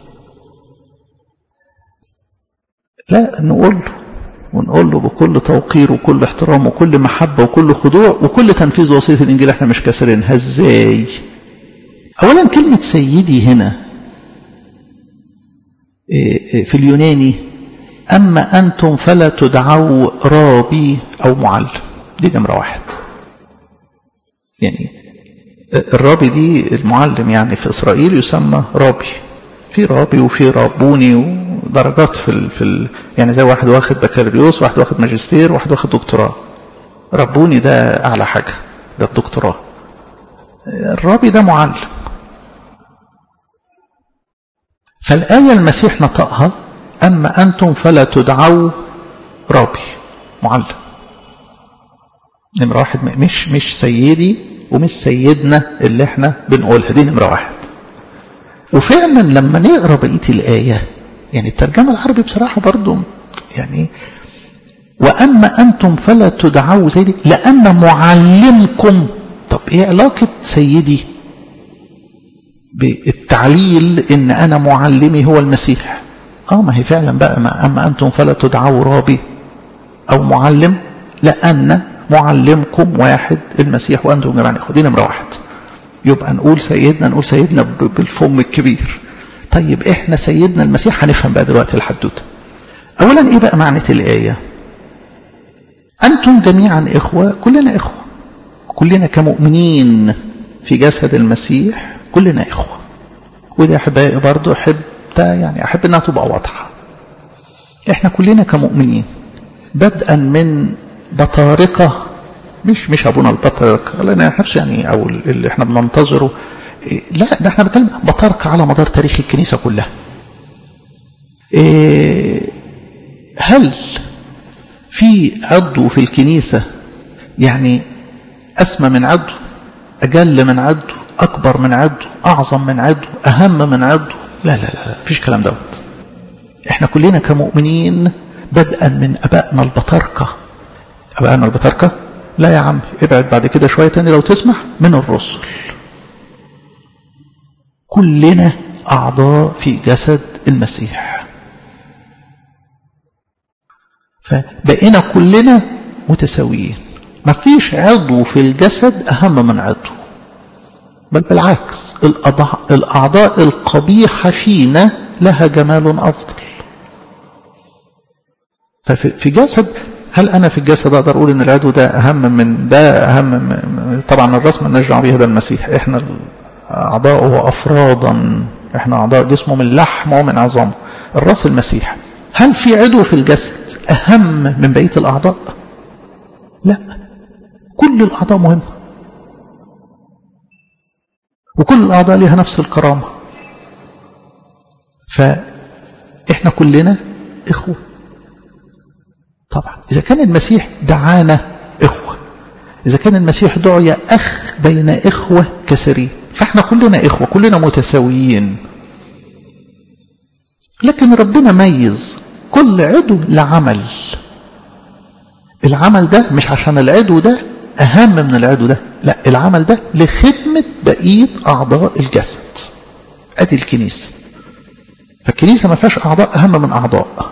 لا نقول له ونقول له بكل توقير وكل احترام وكل محبة وكل خضوع وكل تنفيذ وصية الإنجيل احنا مش كاسرينها ازاي أولا كلمة سيدي هنا في اليوناني أما أنتم فلا تدعوا رابي أو معلم دي نمرة واحد يعني الرابي دي المعلم يعني في إسرائيل يسمى رابي في رابي وفي رابوني ودرجات في ال في ال يعني زي واحد واخد بكالوريوس واحد واخد ماجستير واحد واخد دكتوراه ربوني ده أعلى حاجة ده الدكتوراه الرابي ده معلم فالآية المسيح نطقها أما أنتم فلا تدعوا رابي معلم نمرة واحد مش مش سيدي ومش سيدنا اللي احنا بنقولها دي نمرة واحد وفعلا لما نقرا بقية الآية يعني الترجمة العربي بصراحة برضو يعني وأما أنتم فلا تدعوا سيدي لأن معلمكم طب إيه علاقة سيدي بالتعليل إن أنا معلمي هو المسيح آه ما هي فعلا بقى ما أما أنتم فلا تدعوا رابي أو معلم لأن معلمكم واحد المسيح وأنتم جميعا إخوة دي نمرة واحد يبقى نقول سيدنا نقول سيدنا بالفم الكبير طيب إحنا سيدنا المسيح هنفهم بقى دلوقتي الحدوتة أولا إيه بقى معنى الآية أنتم جميعا إخوة كلنا إخوة كلنا كمؤمنين في جسد المسيح كلنا إخوة وده أحبائي برضو أحب يعني أحب أنها تبقى واضحة إحنا كلنا كمؤمنين بدءا من بطارقة مش مش أبونا البطرك لأن نفسه يعني أو اللي إحنا بننتظره لا ده إحنا بنتكلم بطارقة على مدار تاريخ الكنيسة كلها هل في عضو في الكنيسة يعني أسمى من عضو أجل من عضو أكبر من عضو أعظم من عضو أهم من عضو لا لا لا فيش كلام دوت احنا كلنا كمؤمنين بدءا من أبائنا البطاركة أبائنا البطاركة لا يا عم ابعد بعد كده شوية تاني لو تسمح من الرسل كلنا أعضاء في جسد المسيح فبقينا كلنا متساويين ما فيش عضو في الجسد أهم من عضو بل بالعكس الأعضاء القبيحة فينا لها جمال أفضل ففي جسد هل أنا في الجسد أقدر أقول إن العضو ده أهم من ده أهم من طبعا الرأس ما نرجع بيها ده المسيح إحنا أعضاؤه أفرادا إحنا أعضاء جسمه من لحم ومن عظام الرأس المسيح هل في عضو في الجسد أهم من بقية الأعضاء لا كل الأعضاء مهمة وكل الأعضاء لها نفس الكرامة فإحنا كلنا إخوة طبعا إذا كان المسيح دعانا إخوة إذا كان المسيح دعي أخ بين إخوة كثيرين فإحنا كلنا إخوة كلنا متساويين لكن ربنا ميز كل عضو لعمل العمل ده مش عشان العضو ده أهم من العضو ده لا العمل ده لخدمة بقية أعضاء الجسد أدي الكنيسة فالكنيسة ما فيهاش أعضاء أهم من أعضاء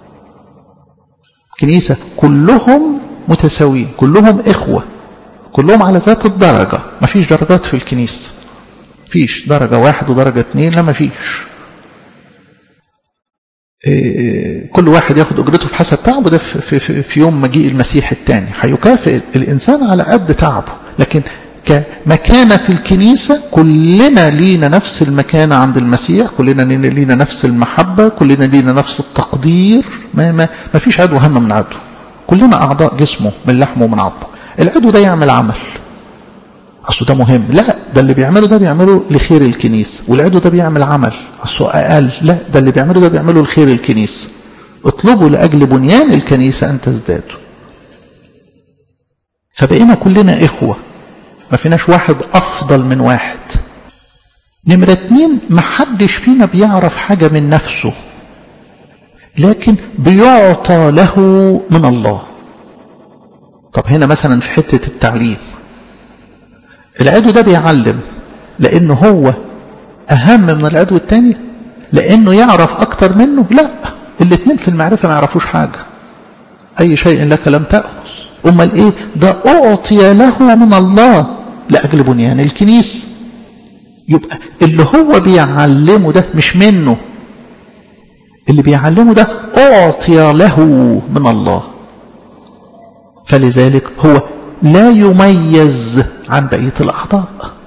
كنيسة كلهم متساويين كلهم إخوة كلهم على ذات الدرجة ما فيش درجات في الكنيسة فيش درجة واحد ودرجة اثنين لا ما فيش كل واحد ياخد اجرته في حسب تعبه ده في, في, في يوم مجيء المسيح الثاني هيكافئ الانسان على قد تعبه لكن كمكانه في الكنيسه كلنا لينا نفس المكانه عند المسيح كلنا لينا نفس المحبه كلنا لينا نفس التقدير ما ما, ما فيش عضو اهم من عضو كلنا اعضاء جسمه من لحمه ومن عظمه العضو ده يعمل عمل اصله ده مهم لا ده اللي بيعمله ده بيعمله لخير الكنيسه والعضو ده بيعمل عمل اصله اقل لا ده اللي بيعمله ده بيعمله لخير الكنيسه اطلبوا لاجل بنيان الكنيسه ان تزدادوا فبقينا كلنا اخوه ما فيناش واحد افضل من واحد نمرة اتنين محدش فينا بيعرف حاجة من نفسه لكن بيعطى له من الله طب هنا مثلا في حتة التعليم العدو ده بيعلم لانه هو اهم من العدو التاني لانه يعرف اكتر منه لا الاثنين في المعرفة ما يعرفوش حاجة اي شيء لك لم تأخذ امال ايه ده اعطي له من الله لاجل بنيان الكنيسة يبقى اللي هو بيعلمه ده مش منه اللي بيعلمه ده اعطي له من الله فلذلك هو لا يميز عن بقية الأعضاء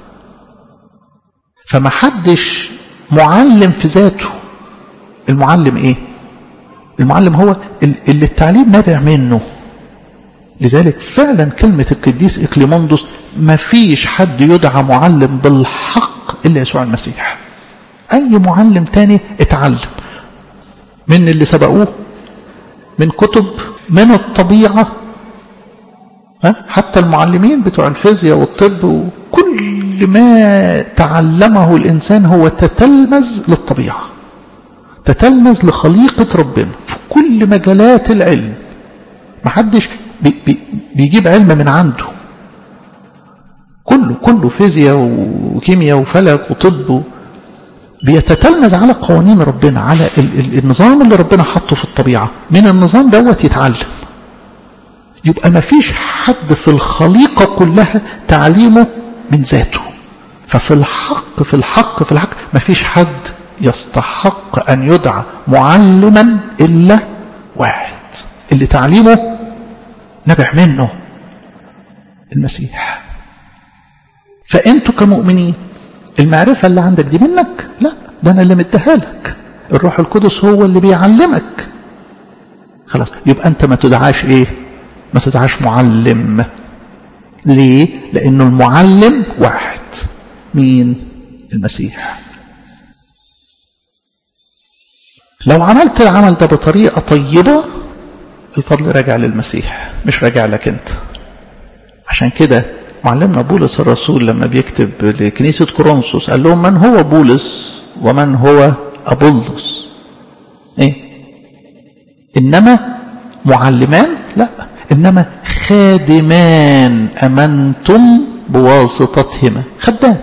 فما حدش معلم في ذاته المعلم ايه المعلم هو اللي التعليم نابع منه لذلك فعلا كلمة القديس إكليموندوس ما فيش حد يدعى معلم بالحق إلا يسوع المسيح أي معلم تاني اتعلم من اللي سبقوه من كتب من الطبيعة حتى المعلمين بتوع الفيزياء والطب وكل ما تعلمه الإنسان هو تتلمذ للطبيعة تتلمذ لخليقة ربنا في كل مجالات العلم محدش بي بي بيجيب علم من عنده كله كله فيزياء وكيمياء وفلك وطب بيتتلمذ على قوانين ربنا على النظام اللي ربنا حطه في الطبيعة من النظام دوت يتعلم يبقى ما فيش حد في الخليقة كلها تعليمه من ذاته ففي الحق في الحق في الحق ما فيش حد يستحق أن يدعى معلما إلا واحد اللي تعليمه نبع منه المسيح فأنتوا كمؤمنين المعرفة اللي عندك دي منك لا ده أنا اللي مديها لك الروح القدس هو اللي بيعلمك خلاص يبقى أنت ما تدعاش إيه ما تدعاش معلم ليه لأنه المعلم واحد مين المسيح لو عملت العمل ده بطريقة طيبة الفضل راجع للمسيح مش راجع لك انت عشان كده معلمنا بولس الرسول لما بيكتب لكنيسة كورنثوس قال لهم من هو بولس ومن هو أبولس ايه انما معلمان لا انما خادمان امنتم بواسطتهما خدام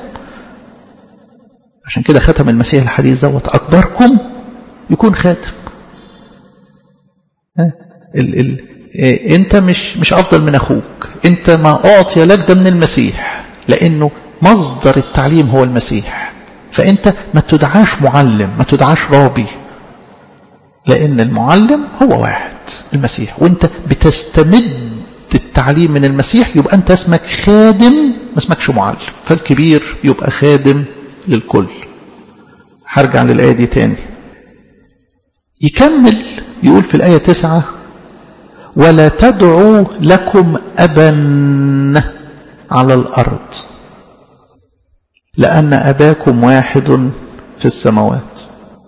عشان كده ختم المسيح الحديث دوت اكبركم يكون خادم ال ال إيه انت مش مش افضل من اخوك انت ما اعطي لك ده من المسيح لانه مصدر التعليم هو المسيح فانت ما تدعاش معلم ما تدعاش رابي لان المعلم هو واحد المسيح وانت بتستمد التعليم من المسيح يبقى انت اسمك خادم ما اسمكش معلم فالكبير يبقى خادم للكل هرجع للآية دي تاني يكمل يقول في الآية تسعة ولا تدعوا لكم أبا على الأرض لأن أباكم واحد في السماوات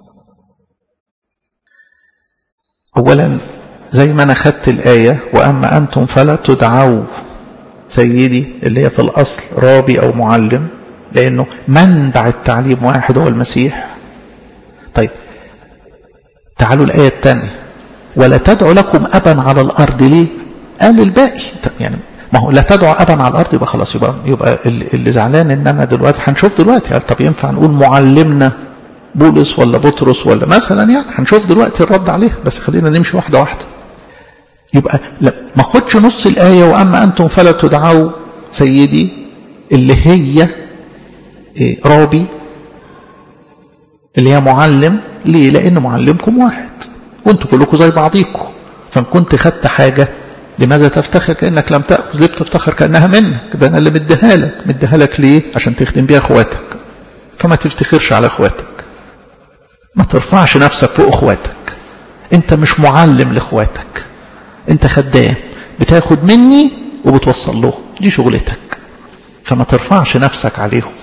أولا زي ما أنا خدت الآية وأما أنتم فلا تدعوا سيدي اللي هي في الأصل رابي أو معلم لأنه منبع التعليم واحد هو المسيح طيب تعالوا الآية الثانية ولا تدعوا لكم أبا على الأرض ليه قال الباقي يعني ما هو لا تدعو أبا على الأرض يبقى خلاص يبقى, يبقى اللي زعلان إن أنا دلوقتي هنشوف دلوقتي طب ينفع نقول معلمنا بولس ولا بطرس ولا مثلا يعني هنشوف دلوقتي الرد عليه بس خلينا نمشي واحدة واحدة يبقى لا ما خدش نص الآية وأما أنتم فلا تدعوا سيدي اللي هي إيه رابي اللي هي معلم ليه لأن معلمكم واحد وانتوا كلكم زي بعضيكم فان كنت خدت حاجة لماذا تفتخر كأنك لم تأخذ ليه بتفتخر كأنها منك ده أنا اللي مديها لك مديها لك ليه عشان تخدم بيها اخواتك فما تفتخرش على اخواتك ما ترفعش نفسك فوق اخواتك انت مش معلم لاخواتك انت خدام بتاخد مني وبتوصل له دي شغلتك فما ترفعش نفسك عليهم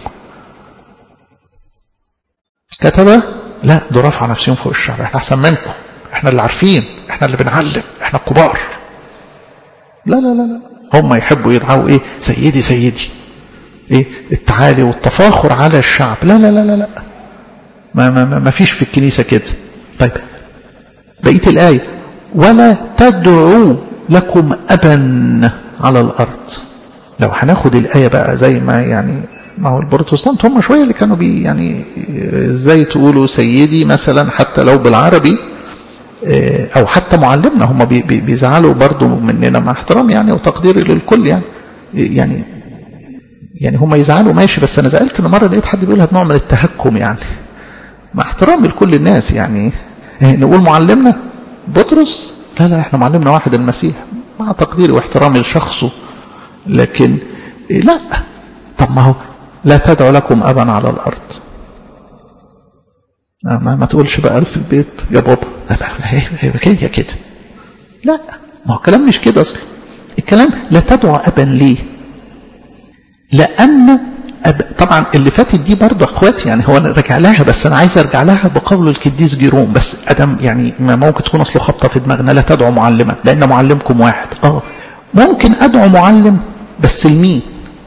الكتبة لا دول رفع نفسهم فوق الشعب احنا احسن منكم احنا اللي عارفين احنا اللي بنعلم احنا الكبار لا لا لا لا هم يحبوا يدعوا ايه سيدي سيدي ايه التعالي والتفاخر على الشعب لا لا لا لا لا ما, ما, ما, ما فيش في الكنيسة كده طيب بقية الآية ولا تدعوا لكم أبا على الأرض لو هناخد الآية بقى زي ما يعني ما هو البروتستانت هم شوية اللي كانوا بي يعني ازاي تقولوا سيدي مثلا حتى لو بالعربي او حتى معلمنا هم بي بي بيزعلوا برضو مننا مع احترام يعني وتقديري للكل يعني يعني يعني هم يزعلوا ماشي بس انا زعلت ان مره لقيت حد بيقولها بنوع من التهكم يعني مع احترامي لكل الناس يعني نقول معلمنا بطرس لا لا احنا معلمنا واحد المسيح مع تقديري واحترامي لشخصه لكن لا طب ما هو لا تدعو لكم أبا على الأرض ما, ما تقولش بقى في البيت يا بابا هي كده كده لا ما هو الكلام مش كده أصلا الكلام لا تدعو أبا ليه لأن أب... طبعا اللي فاتت دي برضه اخواتي يعني هو انا راجع لها بس انا عايز ارجع لها بقول القديس جيروم بس ادم يعني ما ممكن تكون اصله خبطه في دماغنا لا تدعو معلما لان معلمكم واحد اه ممكن ادعو معلم بس لمين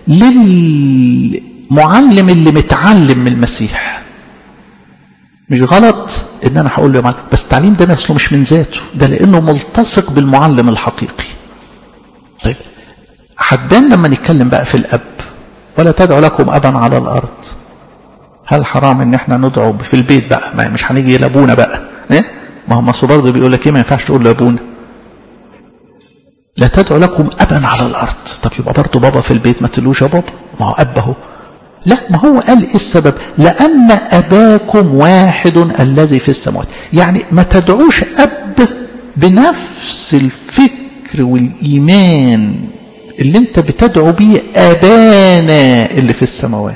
للمعلم اللي متعلم من المسيح مش غلط ان انا هقول له يا معلم بس التعليم ده اصله مش من ذاته ده لانه ملتصق بالمعلم الحقيقي طيب حدان لما نتكلم بقى في الاب ولا تدعو لكم ابا على الارض هل حرام ان احنا ندعو في البيت بقى ما مش هنيجي لابونا بقى إيه؟ ما هم اصل برضه بيقول لك ايه ما ينفعش تقول لابونا لا تدعو لكم ابا على الارض طب يبقى برضه بابا في البيت ما تقولوش يا بابا ما هو اب اهو لا ما هو قال ايه السبب لان اباكم واحد الذي في السماوات يعني ما تدعوش اب بنفس الفكر والايمان اللي انت بتدعو بيه ابانا اللي في السماوات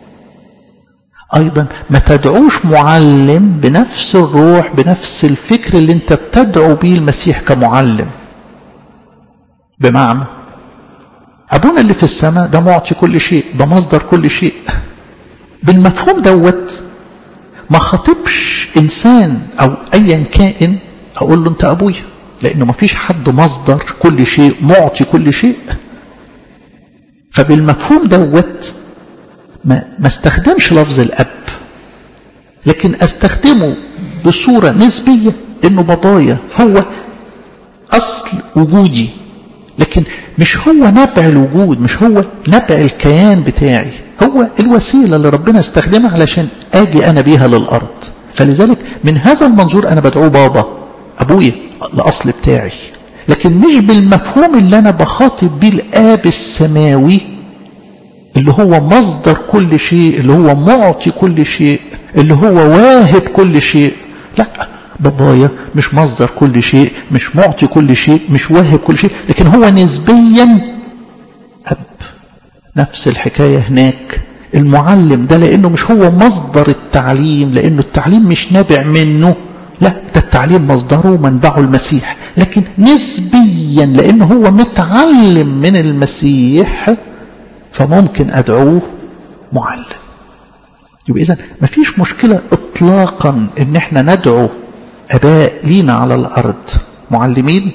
ايضا ما تدعوش معلم بنفس الروح بنفس الفكر اللي انت بتدعو بيه المسيح كمعلم بمعنى ابونا اللي في السماء ده معطي كل شيء ده مصدر كل شيء بالمفهوم دوت ما خاطبش انسان او ايا كائن اقول له انت ابويا لانه ما فيش حد مصدر كل شيء معطي كل شيء فبالمفهوم دوت ما, ما استخدمش لفظ الاب لكن استخدمه بصورة نسبية انه بابايا هو اصل وجودي لكن مش هو نبع الوجود مش هو نبع الكيان بتاعي هو الوسيلة اللي ربنا استخدمها علشان اجي انا بيها للارض فلذلك من هذا المنظور انا بدعوه بابا ابويا الاصل بتاعي لكن مش بالمفهوم اللي انا بخاطب بيه الاب السماوي اللي هو مصدر كل شيء اللي هو معطي كل شيء اللي هو واهب كل شيء لا بابايا مش مصدر كل شيء مش معطي كل شيء مش واهب كل شيء لكن هو نسبيا أب نفس الحكاية هناك المعلم ده لأنه مش هو مصدر التعليم لأنه التعليم مش نابع منه لا ده التعليم مصدره ومنبعه المسيح لكن نسبيا لأنه هو متعلم من المسيح فممكن أدعوه معلم يبقى إذا مفيش مشكلة إطلاقا إن احنا ندعو أباء لينا على الأرض معلمين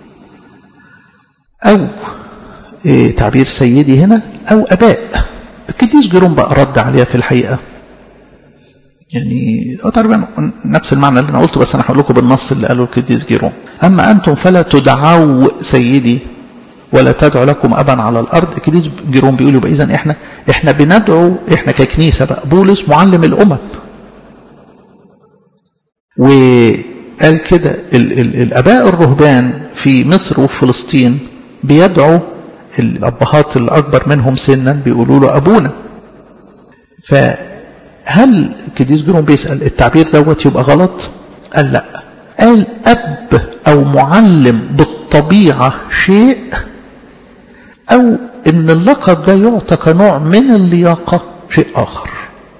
أو إيه تعبير سيدي هنا أو أباء القديس جيروم بقى رد عليها في الحقيقة يعني تقريبا نفس المعنى اللي أنا قلته بس أنا هقول لكم بالنص اللي قاله القديس جيروم أما أنتم فلا تدعوا سيدي ولا تدعو لكم أبا على الأرض القديس جيروم بيقول يبقى إذا إحنا إحنا بندعو إحنا ككنيسة بقى بولس معلم الأمم وقال كده ال ال الاباء الرهبان في مصر وفي فلسطين بيدعوا الابهات الاكبر منهم سنا بيقولوا له ابونا فهل القديس جيروم بيسال التعبير دوت يبقى غلط قال لا قال اب او معلم بالطبيعه شيء او ان اللقب ده يعطى كنوع من اللياقه شيء اخر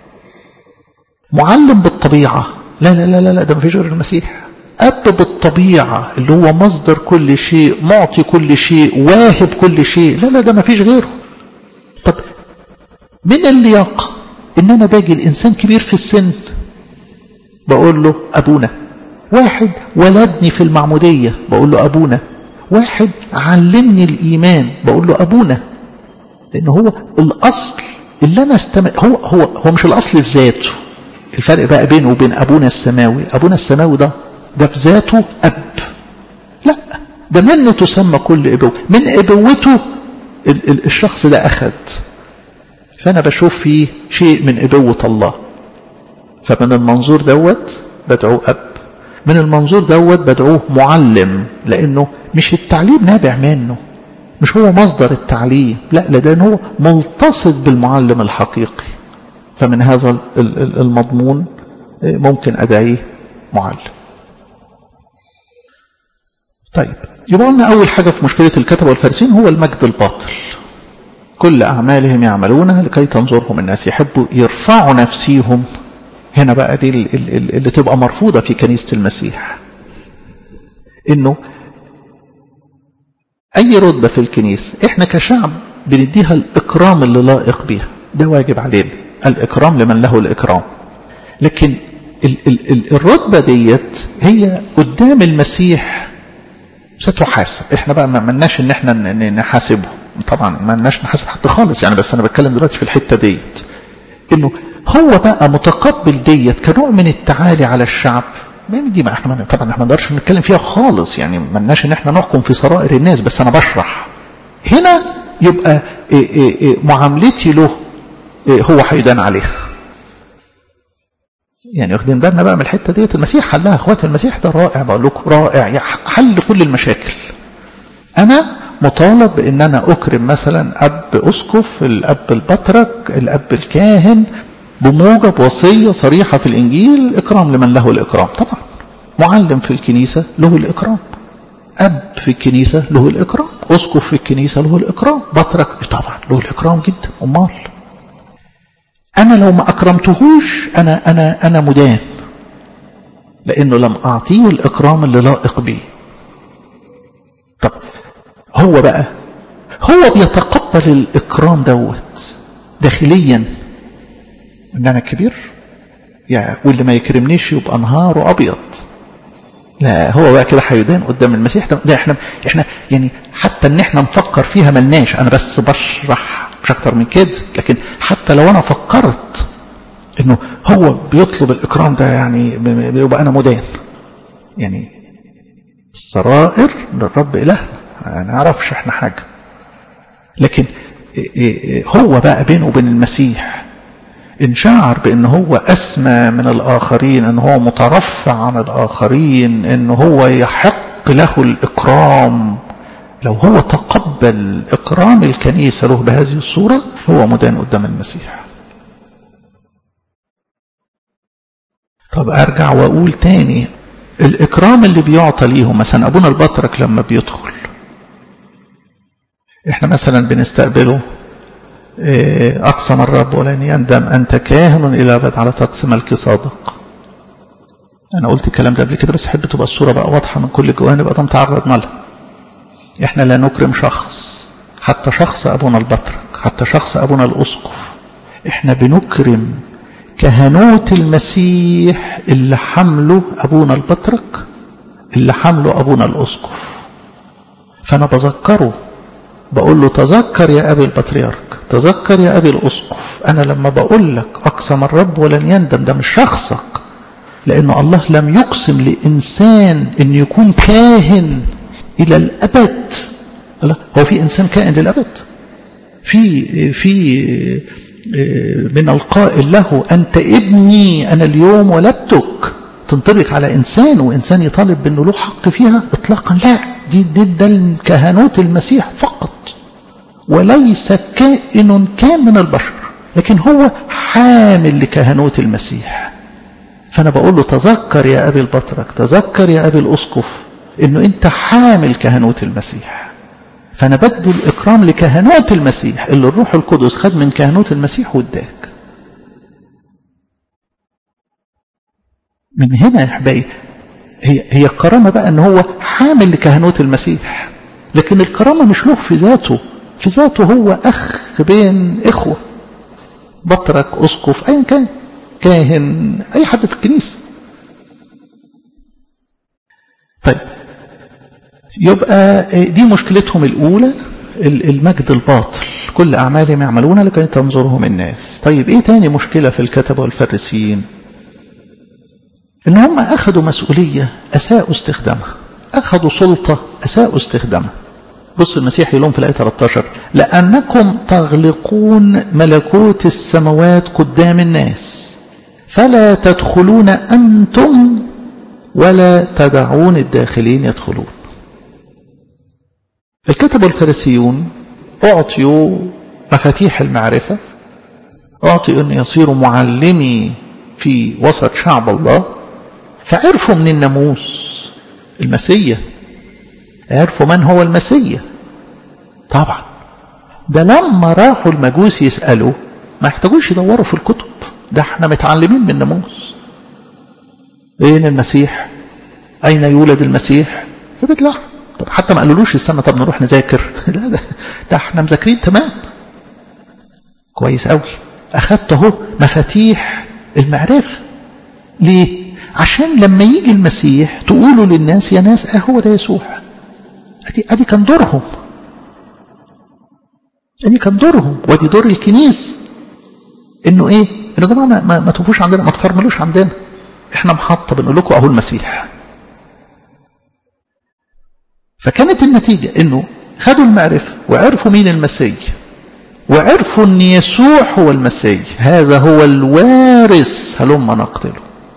معلم بالطبيعه لا لا لا لا, لا ده مفيش غير المسيح أب بالطبيعة اللي هو مصدر كل شيء معطي كل شيء واهب كل شيء لا لا ده مفيش غيره طب من اللياقة إن أنا باجي الإنسان كبير في السن بقول له أبونا واحد ولدني في المعمودية بقول له أبونا واحد علمني الإيمان بقول له أبونا لأن هو الأصل اللي أنا استمع هو هو هو مش الأصل في ذاته الفرق بقى بينه وبين أبونا السماوي أبونا السماوي ده ده في ذاته أب لا ده منه تسمى كل إبوة من إبوته الشخص ده أخذ فأنا بشوف فيه شيء من إبوة الله فمن المنظور دوت بدعوه أب من المنظور دوت بدعوه معلم لأنه مش التعليم نابع منه مش هو مصدر التعليم لا لأن هو ملتصق بالمعلم الحقيقي فمن هذا المضمون ممكن أدعيه معلم طيب يبقى قلنا أول حاجة في مشكلة الكتبة والفارسين هو المجد الباطل كل أعمالهم يعملونها لكي تنظرهم الناس يحبوا يرفعوا نفسيهم هنا بقى دي اللي تبقى مرفوضة في كنيسة المسيح إنه أي رتبة في الكنيسة إحنا كشعب بنديها الإكرام اللي لائق بيها ده واجب علينا الإكرام لمن له الإكرام لكن ال ال ال الرتبة ديت هي قدام المسيح ستحاسب احنا بقى ما ملناش ان احنا نحاسبه طبعا ما لناش نحاسب حد خالص يعني بس انا بتكلم دلوقتي في الحتة ديت انه هو بقى متقبل ديت كنوع من التعالي على الشعب دي ما احنا طبعا احنا ما نقدرش نتكلم فيها خالص يعني ما لناش ان احنا نحكم في سرائر الناس بس انا بشرح هنا يبقى إيه إيه إيه معاملتي له هو هيدان عليها يعني واخدين بالنا بقى من الحته ديت المسيح حلها اخوات المسيح ده رائع بقول لكم رائع حل كل المشاكل انا مطالب بان انا اكرم مثلا اب اسقف الاب البطرك الاب الكاهن بموجب وصيه صريحه في الانجيل اكرام لمن له الاكرام طبعا معلم في الكنيسه له الاكرام اب في الكنيسه له الاكرام اسقف في الكنيسه له الاكرام بطرك طبعا له الاكرام جدا امال أنا لو ما أكرمتهوش أنا أنا أنا مدان لأنه لم أعطيه الإكرام اللي لائق به طب هو بقى هو بيتقبل الإكرام دوت داخليا إن أنا كبير يعني واللي ما يكرمنيش يبقى نهاره أبيض لا هو بقى كده هيدان قدام المسيح ده, ده احنا احنا يعني حتى ان احنا نفكر فيها ملناش انا بس بشرح مش اكتر من كده لكن حتى لو انا فكرت انه هو بيطلب الاكرام ده يعني يبقى انا مدان يعني السرائر للرب الهنا ما نعرفش احنا حاجه لكن هو بقى بينه وبين المسيح إن شعر بأن هو أسمى من الآخرين أن هو مترفع عن الآخرين أن هو يحق يحق له الإكرام لو هو تقبل إكرام الكنيسة له بهذه الصورة هو مدان قدام المسيح طب أرجع وأقول تاني الإكرام اللي بيعطى ليهم مثلا أبونا البطرك لما بيدخل إحنا مثلا بنستقبله أقسم الرب ولن يندم أنت كاهن إلى أبد على طقس ملك صادق أنا قلت الكلام ده قبل كده بس حب تبقى الصورة بقى واضحة من كل جوانب أدم تعرض مالها إحنا لا نكرم شخص حتى شخص أبونا البطرك حتى شخص أبونا الأسقف إحنا بنكرم كهنوت المسيح اللي حمله أبونا البطرك اللي حمله أبونا الأسقف فأنا بذكره بقول له تذكر يا أبي البطريرك تذكر يا أبي الأسقف أنا لما بقول لك أقسم الرب ولن يندم ده مش شخصك لأن الله لم يقسم لإنسان أن يكون كاهن إلى الأبد لا هو في إنسان كائن للأبد في في من القائل له أنت ابني أنا اليوم ولدتك تنطبق على إنسان وإنسان يطالب بأنه له حق فيها إطلاقا لا دي, دي ده كهنوت المسيح فقط وليس كائن كان من البشر لكن هو حامل لكهنوت المسيح فأنا بقول له تذكر يا أبي البطرك تذكر يا أبي الأسقف أنه أنت حامل كهنوت المسيح فأنا بدي الإكرام لكهنوت المسيح اللي الروح القدس خد من كهنوت المسيح واداك من هنا يا أحبائي هي هي الكرامة بقى أن هو حامل لكهنوت المسيح لكن الكرامة مش له في ذاته في ذاته هو أخ بين إخوة بطرك أسقف أيا كان كاهن أي حد في الكنيسة طيب يبقى دي مشكلتهم الأولى المجد الباطل كل أعمالهم يعملون لكي تنظرهم الناس طيب إيه تاني مشكلة في الكتبة والفريسيين إن هم أخذوا مسؤولية أساءوا استخدامها أخذوا سلطة أساءوا استخدامها بص المسيح يلوم في الآية 13 لأنكم تغلقون ملكوت السماوات قدام الناس فلا تدخلون أنتم ولا تدعون الداخلين يدخلون الكتب الفريسيون أعطيوا مفاتيح المعرفة أعطيوا أن يصيروا معلمي في وسط شعب الله فعرفوا من الناموس المسيح عرفوا من هو المسيح طبعا ده لما راحوا المجوس يسألوا ما يحتاجوش يدوروا في الكتب ده احنا متعلمين من الناموس اين المسيح اين يولد المسيح في بيت لحم طب حتى ما قالولوش استنى طب نروح نذاكر لا ده, ده احنا مذاكرين تمام كويس قوي اخدت اهو مفاتيح المعرفه ليه عشان لما يجي المسيح تقولوا للناس يا ناس اه هو ده يسوع ادي ادي كان دورهم ادي كان دورهم وادي دور الكنيسه انه ايه انه يا جماعه ما, ما, ما تقفوش عندنا ما تفرملوش عندنا احنا محطه بنقول لكم اهو المسيح فكانت النتيجه انه خدوا المعرفه وعرفوا مين المسيح وعرفوا ان يسوع هو المسيح هذا هو الوارث هلما نقتله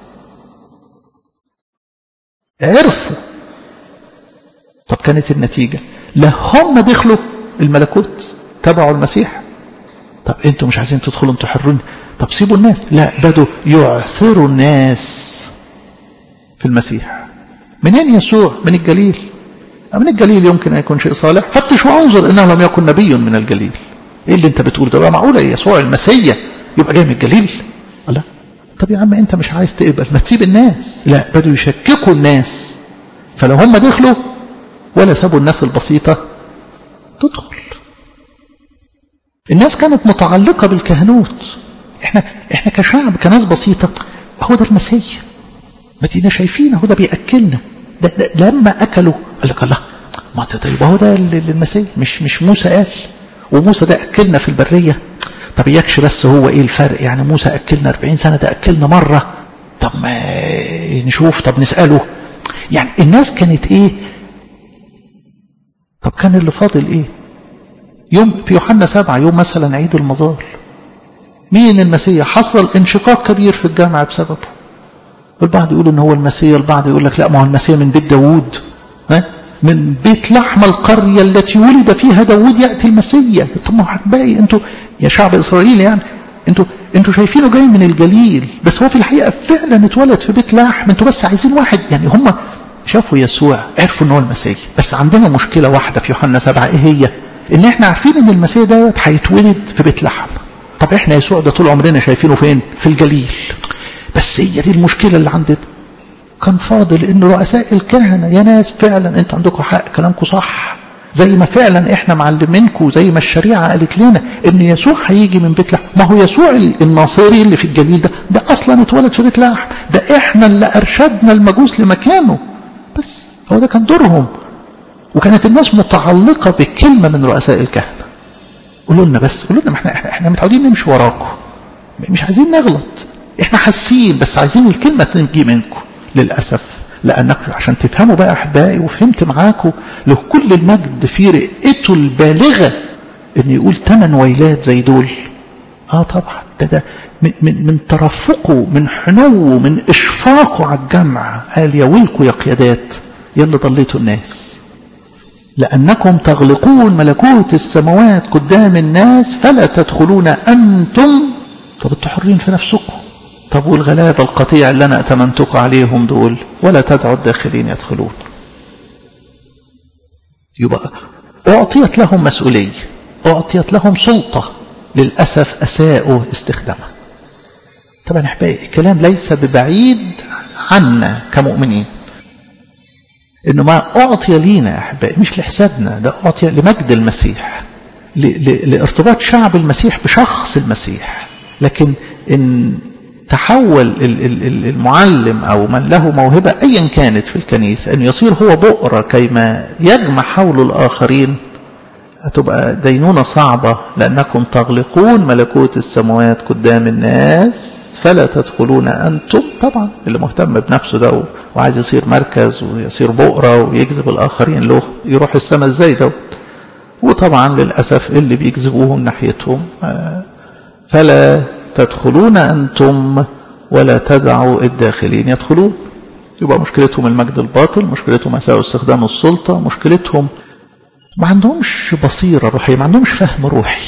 عرفوا طب كانت النتيجة لا هم دخلوا الملكوت تبعوا المسيح طب انتوا مش عايزين تدخلوا انتوا حرين طب سيبوا الناس لا بدوا يعثروا الناس في المسيح منين يسوع من الجليل من الجليل يمكن أن يكون شيء صالح فتش وانظر إنه لم يكن نبي من الجليل إيه اللي أنت بتقول ده بقى معقولة يسوع المسيح يبقى جاي من الجليل لا طب يا عم أنت مش عايز تقبل ما تسيب الناس لا بدوا يشككوا الناس فلو هم دخلوا ولا سابوا الناس البسيطة تدخل الناس كانت متعلقة بالكهنوت احنا احنا كشعب كناس بسيطة هو ده المسيح ما دينا شايفين هو ده بيأكلنا ده, ده لما أكلوا قال لك الله ما طيب هو ده المسيح مش مش موسى قال وموسى ده أكلنا في البرية طب يكش بس هو ايه الفرق يعني موسى أكلنا 40 سنة ده أكلنا مرة طب ما نشوف طب نسأله يعني الناس كانت ايه طب كان اللي فاضل ايه يوم في يوحنا سبعة يوم مثلا عيد المظال مين المسيح حصل انشقاق كبير في الجامعة بسببه البعض يقول ان هو المسيح البعض يقول لك لا ما هو المسيح من بيت داوود ها من بيت لحم القرية التي ولد فيها داود يأتي المسيح طب ما باقي انتوا يا شعب إسرائيل يعني انتوا انتوا شايفينه جاي من الجليل بس هو في الحقيقة فعلا اتولد في بيت لحم انتوا بس عايزين واحد يعني هم شافوا يسوع عرفوا ان هو المسيح بس عندنا مشكلة واحدة في يوحنا سبعة ايه هي ان احنا عارفين ان المسيح دوت هيتولد في بيت لحم طب احنا يسوع ده طول عمرنا شايفينه فين في الجليل بس هي دي المشكلة اللي عندنا كان فاضل ان رؤساء الكهنة يا ناس فعلا انت عندكم حق كلامكم صح زي ما فعلا احنا معلمينكم زي ما الشريعة قالت لنا ان يسوع هيجي من بيت لحم ما هو يسوع الناصري اللي في الجليل ده ده اصلا اتولد في بيت لحم ده احنا اللي ارشدنا المجوس لمكانه بس هو ده كان دورهم وكانت الناس متعلقة بكلمة من رؤساء الكهنة قولوا لنا بس قولوا لنا ما احنا, احنا متعودين نمشي وراكم مش عايزين نغلط احنا حاسين بس عايزين الكلمة تنجي منكم للأسف لأنكم عشان تفهموا بقى أحبائي وفهمت معاكم له كل المجد في رئته البالغة إن يقول ثمان ويلات زي دول آه طبعا ده ده من, من, من ترفقه من حنوه من إشفاقه على الجمع قال يا ويلكم يا قيادات يلا ضليتوا الناس لأنكم تغلقون ملكوت السماوات قدام الناس فلا تدخلون أنتم طب انتوا حرين في نفسكم طب والغلابة القطيع اللي أنا أتمنتكم عليهم دول ولا تدعوا الداخلين يدخلون يبقى أعطيت لهم مسؤولية أعطيت لهم سلطة للأسف أساءوا استخدامها طبعا أحبائي الكلام ليس ببعيد عنا كمؤمنين إنه ما أعطي لينا يا أحبائي مش لحسابنا ده أعطي لمجد المسيح لارتباط شعب المسيح بشخص المسيح لكن إن تحول المعلم أو من له موهبة أيا كانت في الكنيسة أن يصير هو بؤرة كيما يجمع حول الآخرين هتبقى دينونة صعبة لأنكم تغلقون ملكوت السماوات قدام الناس فلا تدخلون أنتم طبعا اللي مهتم بنفسه ده وعايز يصير مركز ويصير بؤرة ويجذب الآخرين له يروح السماء ازاي دوت وطبعا للأسف اللي بيجذبوهم ناحيتهم فلا تدخلون أنتم ولا تدعوا الداخلين يدخلون يبقى مشكلتهم المجد الباطل مشكلتهم مساوئ استخدام السلطة مشكلتهم ما عندهمش بصيرة روحية ما عندهمش فهم روحي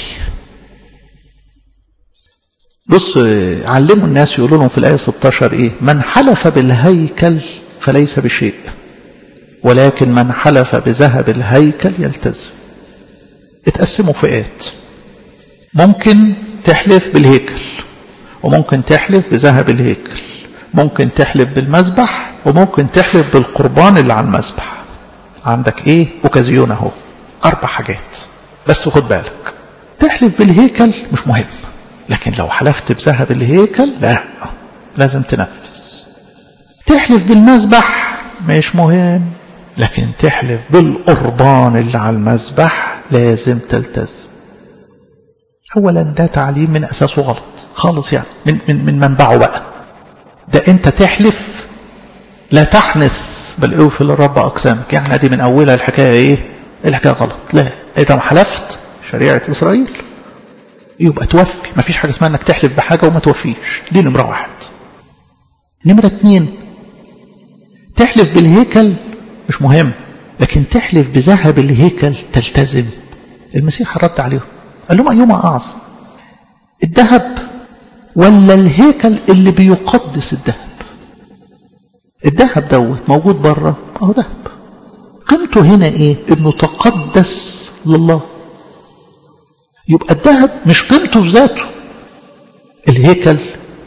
بص علموا الناس يقولوا لهم في الآية 16 إيه من حلف بالهيكل فليس بشيء ولكن من حلف بذهب الهيكل يلتزم اتقسموا فئات ممكن تحلف بالهيكل وممكن تحلف بذهب الهيكل ممكن تحلف بالمذبح وممكن تحلف بالقربان اللي على المذبح عندك ايه اوكازيون اهو اربع حاجات بس خد بالك تحلف بالهيكل مش مهم لكن لو حلفت بذهب الهيكل لا لازم تنفذ تحلف بالمذبح مش مهم لكن تحلف بالقربان اللي على المذبح لازم تلتزم اولا ده تعليم من اساسه غلط خالص يعني من من من منبعه بقى ده انت تحلف لا تحنث بل اوفي للرب اقسامك يعني دي من اولها الحكايه ايه الحكايه غلط لا اذا حلفت شريعه اسرائيل يبقى توفي ما فيش حاجه اسمها انك تحلف بحاجه وما توفيش دي نمره واحد نمره اتنين تحلف بالهيكل مش مهم لكن تحلف بذهب الهيكل تلتزم المسيح رد عليهم قال لهم أيهما أعظم الذهب ولا الهيكل اللي بيقدس الذهب الذهب دوت موجود بره اهو ذهب قيمته هنا ايه انه تقدس لله يبقى الذهب مش قيمته في ذاته الهيكل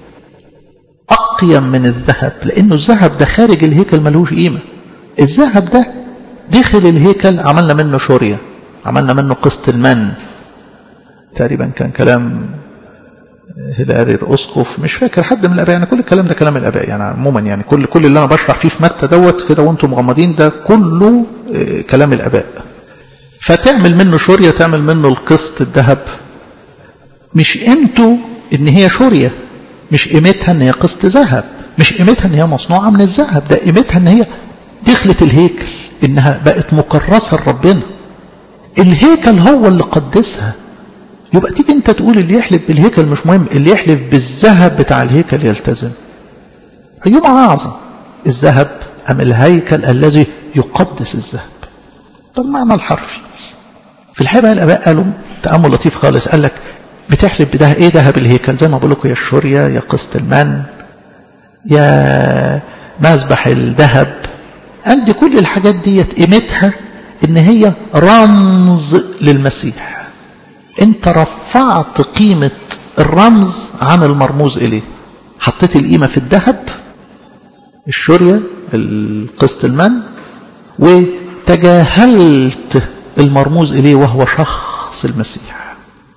اقيم من الذهب لانه الذهب ده خارج الهيكل ملوش قيمه الذهب ده دخل الهيكل عملنا منه شوريه عملنا منه قسط المن تقريبا كان كلام هلاري الاسقف مش فاكر حد من الاباء يعني كل الكلام ده كلام الاباء يعني عموما يعني كل كل اللي انا بشرح فيه في متى دوت كده وانتم مغمضين ده كله كلام الاباء فتعمل منه شوريه تعمل منه القسط الذهب مش قيمته ان هي شوريه مش قيمتها ان هي قسط ذهب مش قيمتها ان هي مصنوعه من الذهب ده قيمتها ان هي دخلت الهيكل انها بقت مكرسه لربنا الهيكل هو اللي قدسها يبقى تيجي انت تقول اللي يحلف بالهيكل مش مهم اللي يحلف بالذهب بتاع الهيكل يلتزم أيهما أعظم الذهب أم الهيكل الذي يقدس الذهب ده المعنى الحرفي في الحقيقة بقى الآباء قالوا تأمل لطيف خالص قال لك بتحلف بده ايه ذهب الهيكل زي ما بقول لكم يا الشورية يا قسط المن يا مذبح الذهب قال دي كل الحاجات دي قيمتها ان هي رمز للمسيح انت رفعت قيمة الرمز عن المرموز اليه حطيت القيمة في الذهب الشورية القسط المن وتجاهلت المرموز إليه وهو شخص المسيح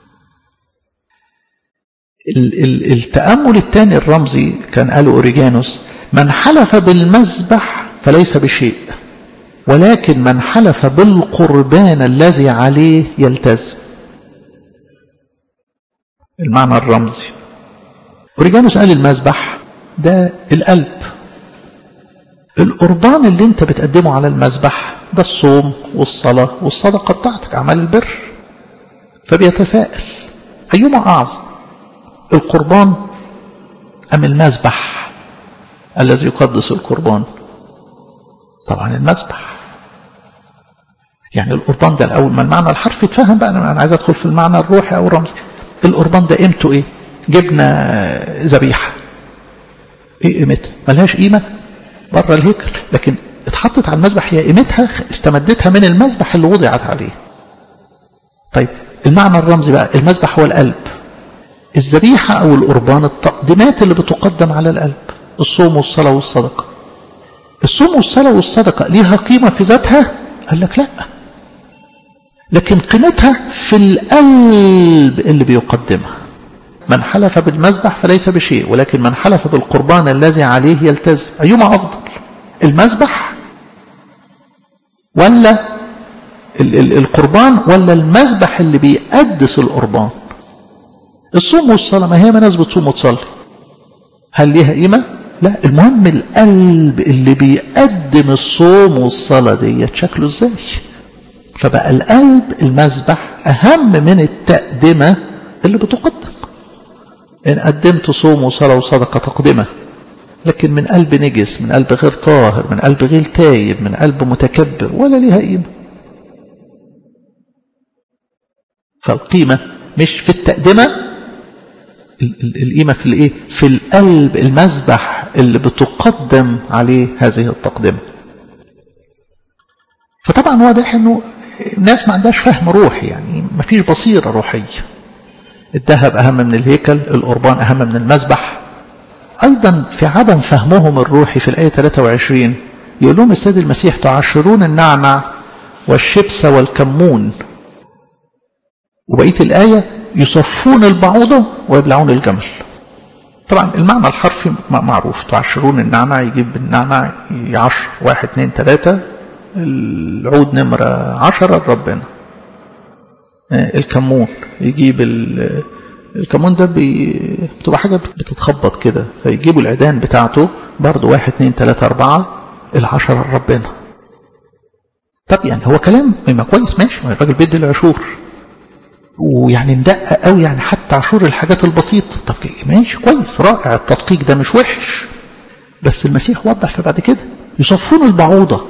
التأمل الثاني الرمزي كان قاله أوريجانوس من حلف بالمذبح فليس بشيء ولكن من حلف بالقربان الذي عليه يلتزم المعنى الرمزي أوريجانوس قال المذبح ده القلب القربان اللي انت بتقدمه على المذبح ده الصوم والصلاة والصدقة بتاعتك أعمال البر فبيتساءل أيما أعظم القربان أم المذبح الذي يقدس القربان طبعا المذبح يعني القربان ده الأول ما المعنى الحرفي يتفهم بقى أنا عايز أدخل في المعنى الروحي أو الرمزي القربان ده قيمته إيه جبنا ذبيحة إيه قيمتها ملهاش قيمة بره الهيكل لكن اتحطت على المذبح هي قيمتها استمدتها من المذبح اللي وضعت عليه طيب المعنى الرمزي بقى المذبح هو القلب الذبيحة أو القربان التقديمات اللي بتقدم على القلب الصوم والصلاة والصدقة الصوم والصلاة والصدقة ليها قيمة في ذاتها قال لك لا لكن قيمتها في القلب اللي بيقدمها من حلف بالمذبح فليس بشيء ولكن من حلف بالقربان الذي عليه يلتزم أيما أفضل المذبح ولا ال ال القربان ولا المذبح اللي بيقدس القربان الصوم والصلاة ما هي ما ناس بتصوم وتصلي هل ليها قيمة لا المهم القلب اللي بيقدم الصوم والصلاة دي شكله ازاي فبقى القلب المذبح أهم من التقدمة اللي بتقدم إن قدمت صوم وصلاة وصدقة تقدمة لكن من قلب نجس من قلب غير طاهر من قلب غير تايب من قلب متكبر ولا ليها قيمة فالقيمة مش في التقدمة القيمة في الايه في القلب المذبح اللي بتقدم عليه هذه التقدمة فطبعا واضح انه الناس ما عندهاش فهم روحي يعني ما فيش بصيرة روحية الذهب أهم من الهيكل القربان أهم من المذبح أيضا في عدم فهمهم الروحي في الآية 23 يقول لهم السيد المسيح تعشرون النعنع والشبس والكمون وبقية الآية يصفون البعوضة ويبلعون الجمل طبعا المعنى الحرفي معروف تعشرون النعنع يجيب النعنع عشر واحد اثنين ثلاثة العود نمرة عشرة لربنا الكمون يجيب الكمون ده بتبقى حاجة بتتخبط كده فيجيبوا العيدان بتاعته برضه واحد اثنين ثلاثة أربعة العشرة لربنا طب يعني هو كلام ما كويس ماشي ما الراجل بيدي العشور ويعني ندقق قوي يعني حتى عشور الحاجات البسيطة طب ماشي كويس رائع التدقيق ده مش وحش بس المسيح وضح في بعد كده يصفون البعوضة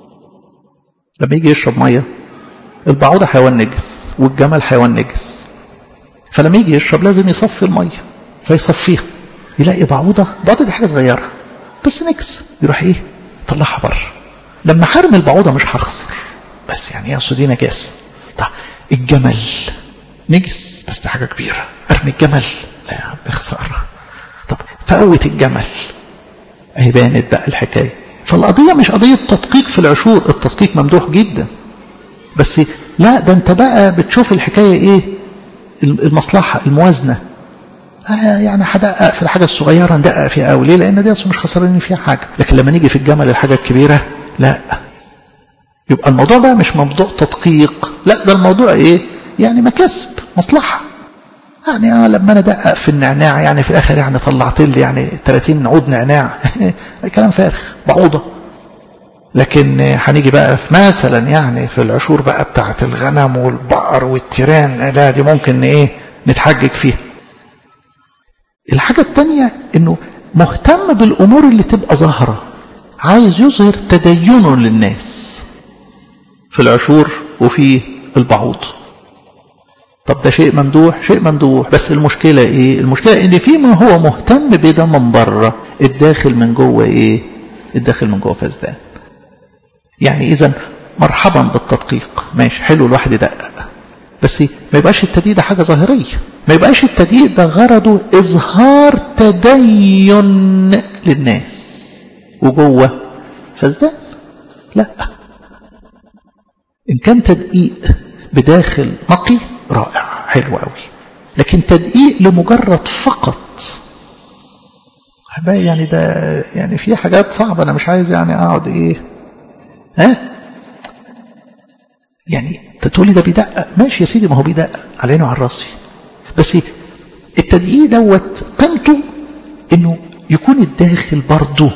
لما يجي يشرب مية البعوضة حيوان نجس والجمل حيوان نجس فلما يجي يشرب لازم يصفي المية فيصفيها يلاقي بعوضة بعوضة دي حاجة صغيرة بس نجس يروح ايه طلعها بره لما حرم البعوضة مش هخسر بس يعني يقصد دي نجاسة طب الجمل نجس بس دي حاجة كبيرة ارمي الجمل لا يا عم خسارة طب فقوة الجمل اهي بانت بقى الحكاية فالقضية مش قضية تدقيق في العشور التدقيق ممدوح جدا بس لا ده انت بقى بتشوف الحكاية ايه المصلحة الموازنة آه يعني هدقق في الحاجة الصغيرة ندقق فيها قوي ليه لان دي مش خسرانين فيها حاجة لكن لما نيجي في الجمل الحاجة الكبيرة لا يبقى الموضوع بقى مش موضوع تدقيق لا ده الموضوع ايه يعني مكاسب مصلحة يعني آه لما انا ادقق في النعناع يعني في الاخر يعني طلعت لي يعني 30 عود نعناع كلام فارغ بعوضة لكن هنيجي بقى في مثلا يعني في العشور بقى بتاعة الغنم والبقر والتيران لا دي ممكن ايه نتحجج فيها الحاجة التانية انه مهتم بالامور اللي تبقى ظاهرة عايز يظهر تدينه للناس في العشور وفي البعوض طب ده شيء ممدوح شيء ممدوح بس المشكلة ايه المشكلة ان في ما هو مهتم بده من بره الداخل من جوه ايه الداخل من جوه فسدان يعني اذا مرحبا بالتدقيق ماشي حلو الواحد يدقق بس ما يبقاش التدقيق ده حاجة ظاهرية ما يبقاش التدقيق ده غرضه إظهار تدين للناس وجوه فسدان لا إن كان تدقيق بداخل نقي رائع حلو قوي لكن تدقيق لمجرد فقط يعني ده يعني في حاجات صعبة أنا مش عايز يعني أقعد إيه ها يعني تقولي ده بيدقق ماشي يا سيدي ما هو بيدقق على عينه وعلى راسي بس التدقيق دوت قيمته انه يكون الداخل برضه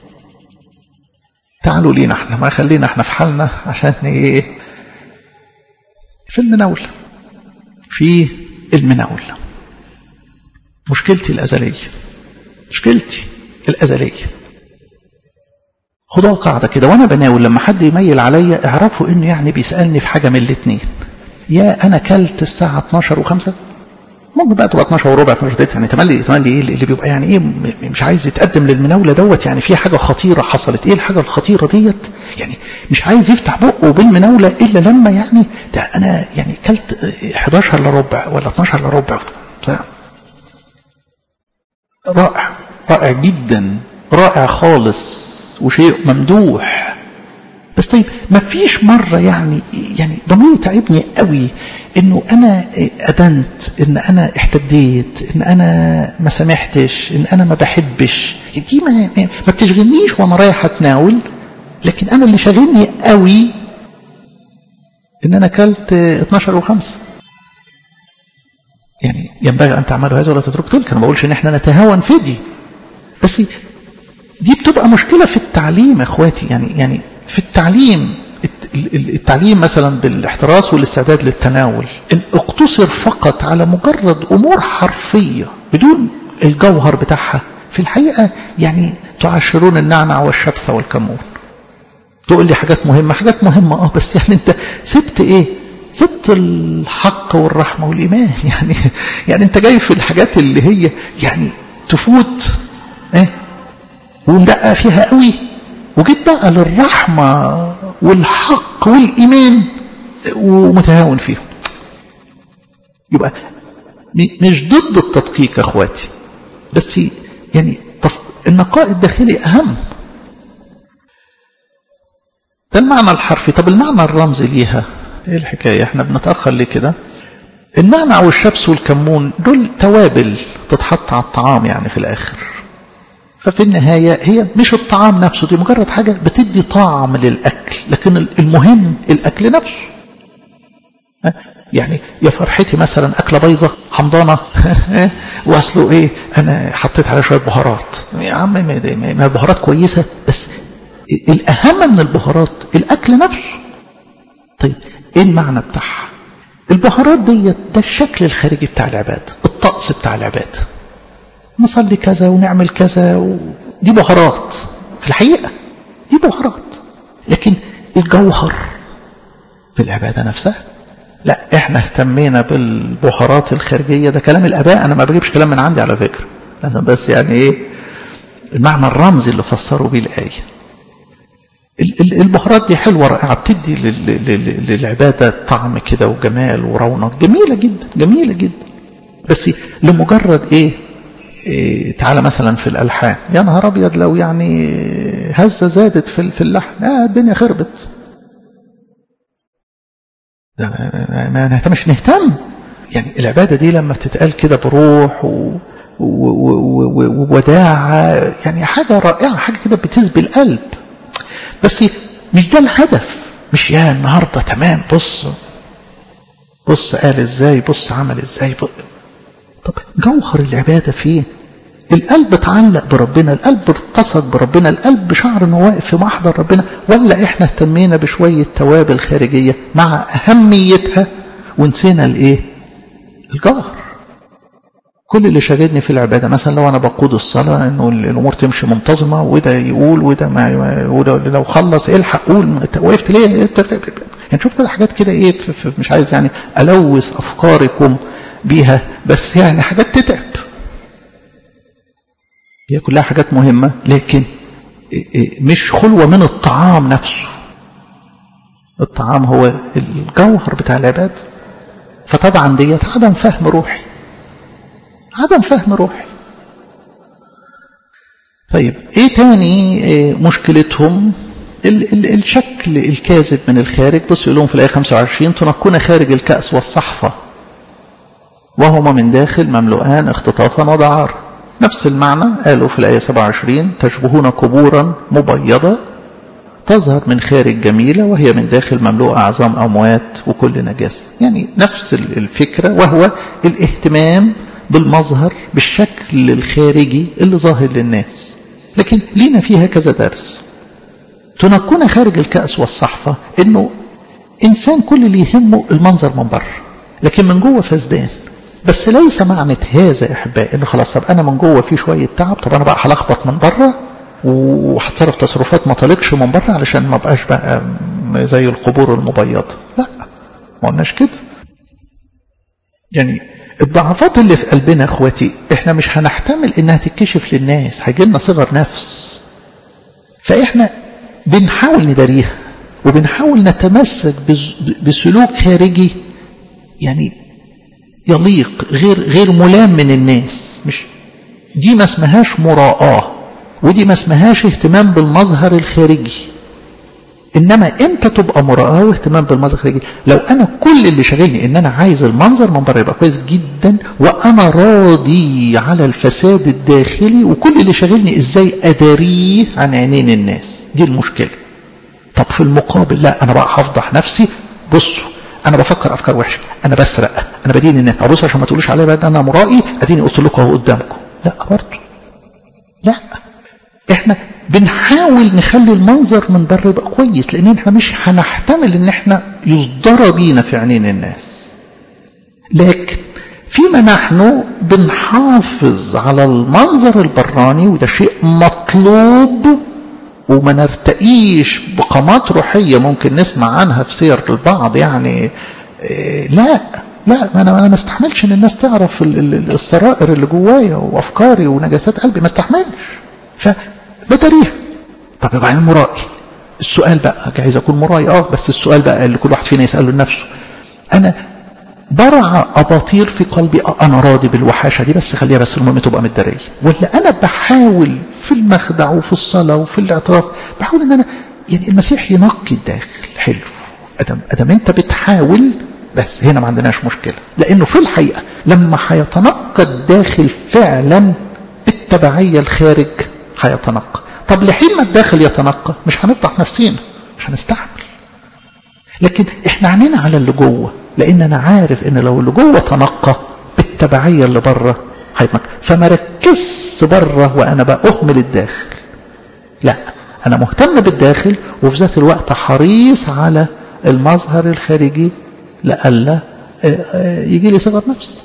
تعالوا لينا احنا ما خلينا احنا في حالنا عشان ايه في المناول في المناول مشكلتي الأزلية مشكلتي الأزلية خدوها قاعدة كده وأنا بناول لما حد يميل عليا اعرفوا إنه يعني بيسألني في حاجة من الاتنين يا أنا كلت الساعة 12 و5 ممكن بقى تبقى 12 وربع 12 دقيقة يعني تملي تملي ايه اللي بيبقى يعني ايه مش عايز يتقدم للمناولة دوت يعني في حاجة خطيرة حصلت ايه الحاجة الخطيرة ديت يعني مش عايز يفتح بقه بالمناولة الا لما يعني ده انا يعني كلت 11 الا ربع ولا 12 الا ربع رائع رائع جدا رائع خالص وشيء ممدوح بس طيب ما فيش مرة يعني يعني ضميري تعبني قوي انه انا ادنت ان انا احتديت ان انا ما سامحتش ان انا ما بحبش دي ما, ما بتشغلنيش وانا رايح اتناول لكن انا اللي شاغلني قوي ان انا اكلت 12 و5 يعني ينبغي ان تعملوا هذا ولا تتركوا تلك انا ما بقولش ان احنا نتهاون في دي بس دي بتبقى مشكله في التعليم يا اخواتي يعني يعني في التعليم التعليم مثلا بالاحتراس والاستعداد للتناول ان اقتصر فقط على مجرد امور حرفيه بدون الجوهر بتاعها في الحقيقه يعني تعشرون النعنع والشبثه والكمون تقول لي حاجات مهمه حاجات مهمه اه بس يعني انت سبت ايه سبت الحق والرحمه والايمان يعني يعني انت جاي في الحاجات اللي هي يعني تفوت ايه ومدقق فيها قوي وجيت بقى للرحمة والحق والإيمان ومتهاون فيهم يبقى مش ضد التدقيق يا اخواتي بس يعني النقاء الداخلي أهم ده المعنى الحرفي طب المعنى الرمزي ليها ايه الحكاية احنا بنتأخر ليه كده النعنع والشبس والكمون دول توابل تتحط على الطعام يعني في الآخر ففي النهاية هي مش الطعام نفسه دي مجرد حاجة بتدي طعم للأكل لكن المهم الأكل نفسه يعني يا فرحتي مثلا أكلة بيضة حمضانة وأصله إيه أنا حطيت عليها شوية بهارات يا عم ما البهارات كويسة بس الأهم من البهارات الأكل نفسه طيب إيه المعنى بتاعها البهارات ديت ده الشكل الخارجي بتاع العبادة الطقس بتاع العبادة نصلي كذا ونعمل كذا و... دي بهارات في الحقيقة دي بهارات لكن الجوهر في العبادة نفسها لا احنا اهتمينا بالبهارات الخارجية ده كلام الاباء انا ما بجيبش كلام من عندي على فكرة لازم بس يعني ايه المعنى الرمزي اللي فسروا بيه الآية البهارات دي حلوة رائعة بتدي للعبادة طعم كده وجمال ورونق جميلة جدا جميلة جدا بس لمجرد ايه إيه تعالى مثلا في الألحان يا نهار أبيض لو يعني هزة زادت في في اللحن آه الدنيا خربت ما نهتمش نهتم يعني العبادة دي لما بتتقال كده بروح و ووداعة يعني حاجة رائعة حاجة كده بتسبي القلب بس مش ده الهدف مش يا النهاردة تمام بص بص قال ازاي بص عمل ازاي بص طب جوهر العبادة فين القلب اتعلق بربنا القلب ارتصد بربنا القلب شعر انه واقف في محضر ربنا ولا احنا اهتمينا بشوية توابل خارجية مع اهميتها ونسينا الايه الجوهر كل اللي شاغلني في العبادة مثلا لو أنا بقود الصلاة إنه الأمور تمشي منتظمة وده يقول وده ما وده لو خلص الحق قول وقفت ليه يعني شوف كده حاجات كده إيه مش عايز يعني ألوث أفكاركم بيها بس يعني حاجات تتعب هي كلها حاجات مهمة لكن مش خلوة من الطعام نفسه الطعام هو الجوهر بتاع العباد فطبعا ديت عدم فهم روحي عدم فهم روحي طيب ايه تاني مشكلتهم ال ال الشكل الكاذب من الخارج بص يقول لهم في الآية 25 تنقون خارج الكأس والصحفة وهما من داخل مملوءان اختطافا ودعارا نفس المعنى قالوا في الآية 27 تشبهون قبورا مبيضة تظهر من خارج جميلة وهي من داخل مملوءة أعظام أموات وكل نجاسة يعني نفس الفكرة وهو الاهتمام بالمظهر بالشكل الخارجي اللي ظاهر للناس لكن لينا فيها كذا درس تنقون خارج الكأس والصحفة انه انسان كل اللي يهمه المنظر من بره لكن من جوه فسدان بس ليس معنى هذا يا احبائي انه خلاص طب انا من جوه في شويه تعب طب انا بقى هلخبط من بره وهتصرف تصرفات ما طالقش من بره علشان ما بقاش بقى زي القبور المبيضه لا ما قلناش كده يعني الضعفات اللي في قلبنا اخواتي احنا مش هنحتمل انها تتكشف للناس هيجي لنا صغر نفس فاحنا بنحاول نداريها وبنحاول نتمسك بسلوك خارجي يعني يليق غير غير ملام من الناس مش دي ما اسمهاش مراءة ودي ما اسمهاش اهتمام بالمظهر الخارجي انما امتى تبقى مراءة واهتمام بالمظهر الخارجي لو انا كل اللي شاغلني ان انا عايز المنظر من بره يبقى كويس جدا وانا راضي على الفساد الداخلي وكل اللي شاغلني ازاي اداريه عن عينين الناس دي المشكلة طب في المقابل لا انا بقى هفضح نفسي بصوا انا بفكر افكار وحشه انا بسرق انا بدين الناس ابص عشان ما تقولوش عليا بقى انا مرائي اديني قلت لكم اهو قدامكم لا برضه لا احنا بنحاول نخلي المنظر من بره يبقى كويس لان احنا مش هنحتمل ان احنا يصدر بينا في عينين الناس لكن فيما نحن بنحافظ على المنظر البراني وده شيء مطلوب وما نرتقيش بقامات روحية ممكن نسمع عنها في سير البعض يعني إيه لا لا انا انا ما استحملش ان الناس تعرف السرائر اللي جوايا وافكاري ونجاسات قلبي ما استحملش فبداريها طب يبقى انا مرائي السؤال بقى عايز اكون مرائي اه بس السؤال بقى اللي كل واحد فينا يساله لنفسه انا برع اباطيل في قلبي اه انا راضي بالوحاشه دي بس خليها بس المهم تبقى متداريه ولا انا بحاول في المخدع وفي الصلاه وفي الاعتراف بحاول ان انا يعني المسيح ينقي الداخل حلو ادم ادم انت بتحاول بس هنا ما عندناش مشكله لانه في الحقيقه لما هيتنقى الداخل فعلا بالتبعيه الخارج هيتنقى طب لحين ما الداخل يتنقى مش هنفضح نفسينا مش هنستحمل لكن احنا عينينا على اللي جوه لان انا عارف ان لو اللي جوه تنقى بالتبعيه اللي بره هيتنقى فما ركزش بره وانا بقى اهمل الداخل لا انا مهتم بالداخل وفي ذات الوقت حريص على المظهر الخارجي لئلا يجي لي صغر نفس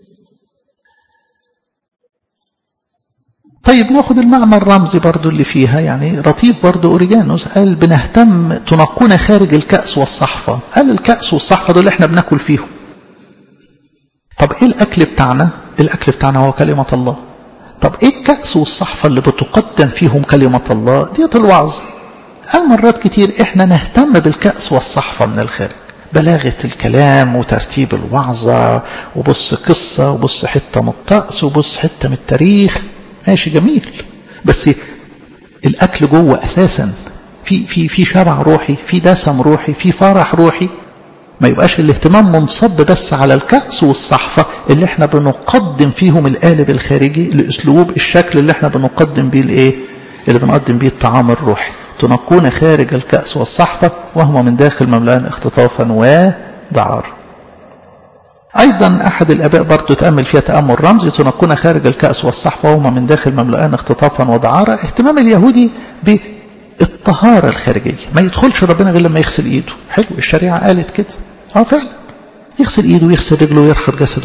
طيب ناخد المعنى الرمزي برضو اللي فيها يعني رطيب برضو أوريجانوس قال بنهتم تنقون خارج الكأس والصحفة قال الكأس والصحفة دول احنا بناكل فيهم طب ايه الأكل بتاعنا الأكل بتاعنا هو كلمة الله طب ايه الكأس والصحفة اللي بتقدم فيهم كلمة الله ديت الوعظ قال مرات كتير احنا نهتم بالكأس والصحفة من الخارج بلاغة الكلام وترتيب الوعظة وبص قصة وبص حتة من الطقس وبص حتة من التاريخ ماشي جميل بس الاكل جوه اساسا في في في شبع روحي في دسم روحي في فرح روحي ما يبقاش الاهتمام منصب بس على الكأس والصحفة اللي احنا بنقدم فيهم القالب الخارجي لأسلوب الشكل اللي احنا بنقدم بيه الايه اللي بنقدم بيه الطعام الروحي تنقون خارج الكأس والصحفة وهما من داخل مملان اختطافا ودعار أيضا أحد الآباء برضو تأمل فيها تأمل رمزي تنقون خارج الكأس والصحفة وهما من داخل مملؤان اختطافا ودعارة اهتمام اليهودي بالطهارة الخارجية ما يدخلش ربنا غير لما يغسل إيده حلو الشريعة قالت كده اه فعلا يغسل إيده ويغسل رجله ويرخر جسده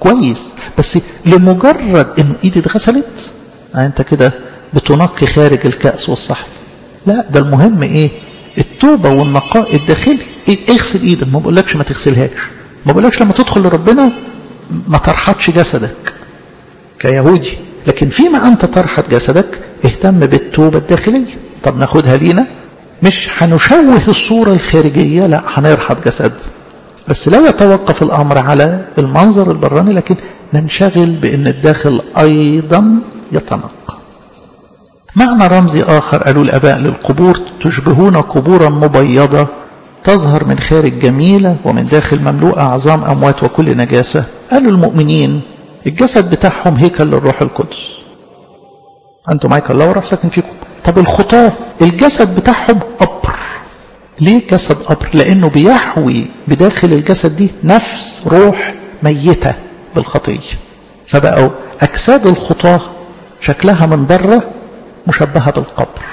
كويس بس لمجرد انه ايدي اتغسلت انت كده بتنقي خارج الكأس والصحف لا ده المهم ايه التوبة والنقاء الداخلي إيه اغسل ايدك ما بقولكش ما تغسلهاش ما بقولكش لما تدخل لربنا ما ترحضش جسدك كيهودي لكن فيما انت ترحض جسدك اهتم بالتوبة الداخلية طب ناخدها لينا مش هنشوه الصورة الخارجية لا هنرحض جسدنا بس لا يتوقف الأمر على المنظر البراني لكن ننشغل بأن الداخل أيضا يتنقى معنى رمزي آخر قالوا الأباء للقبور تشبهون قبورا مبيضة تظهر من خارج جميلة ومن داخل مملوءة عظام أموات وكل نجاسة قالوا المؤمنين الجسد بتاعهم هيكل للروح القدس أنتم هيكل الله وروح ساكن فيكم طب الخطاة الجسد بتاعهم قبر ليه جسد قبر لأنه بيحوي بداخل الجسد دي نفس روح ميتة بالخطية فبقوا أجساد الخطاة شكلها من بره مشبهة بالقبر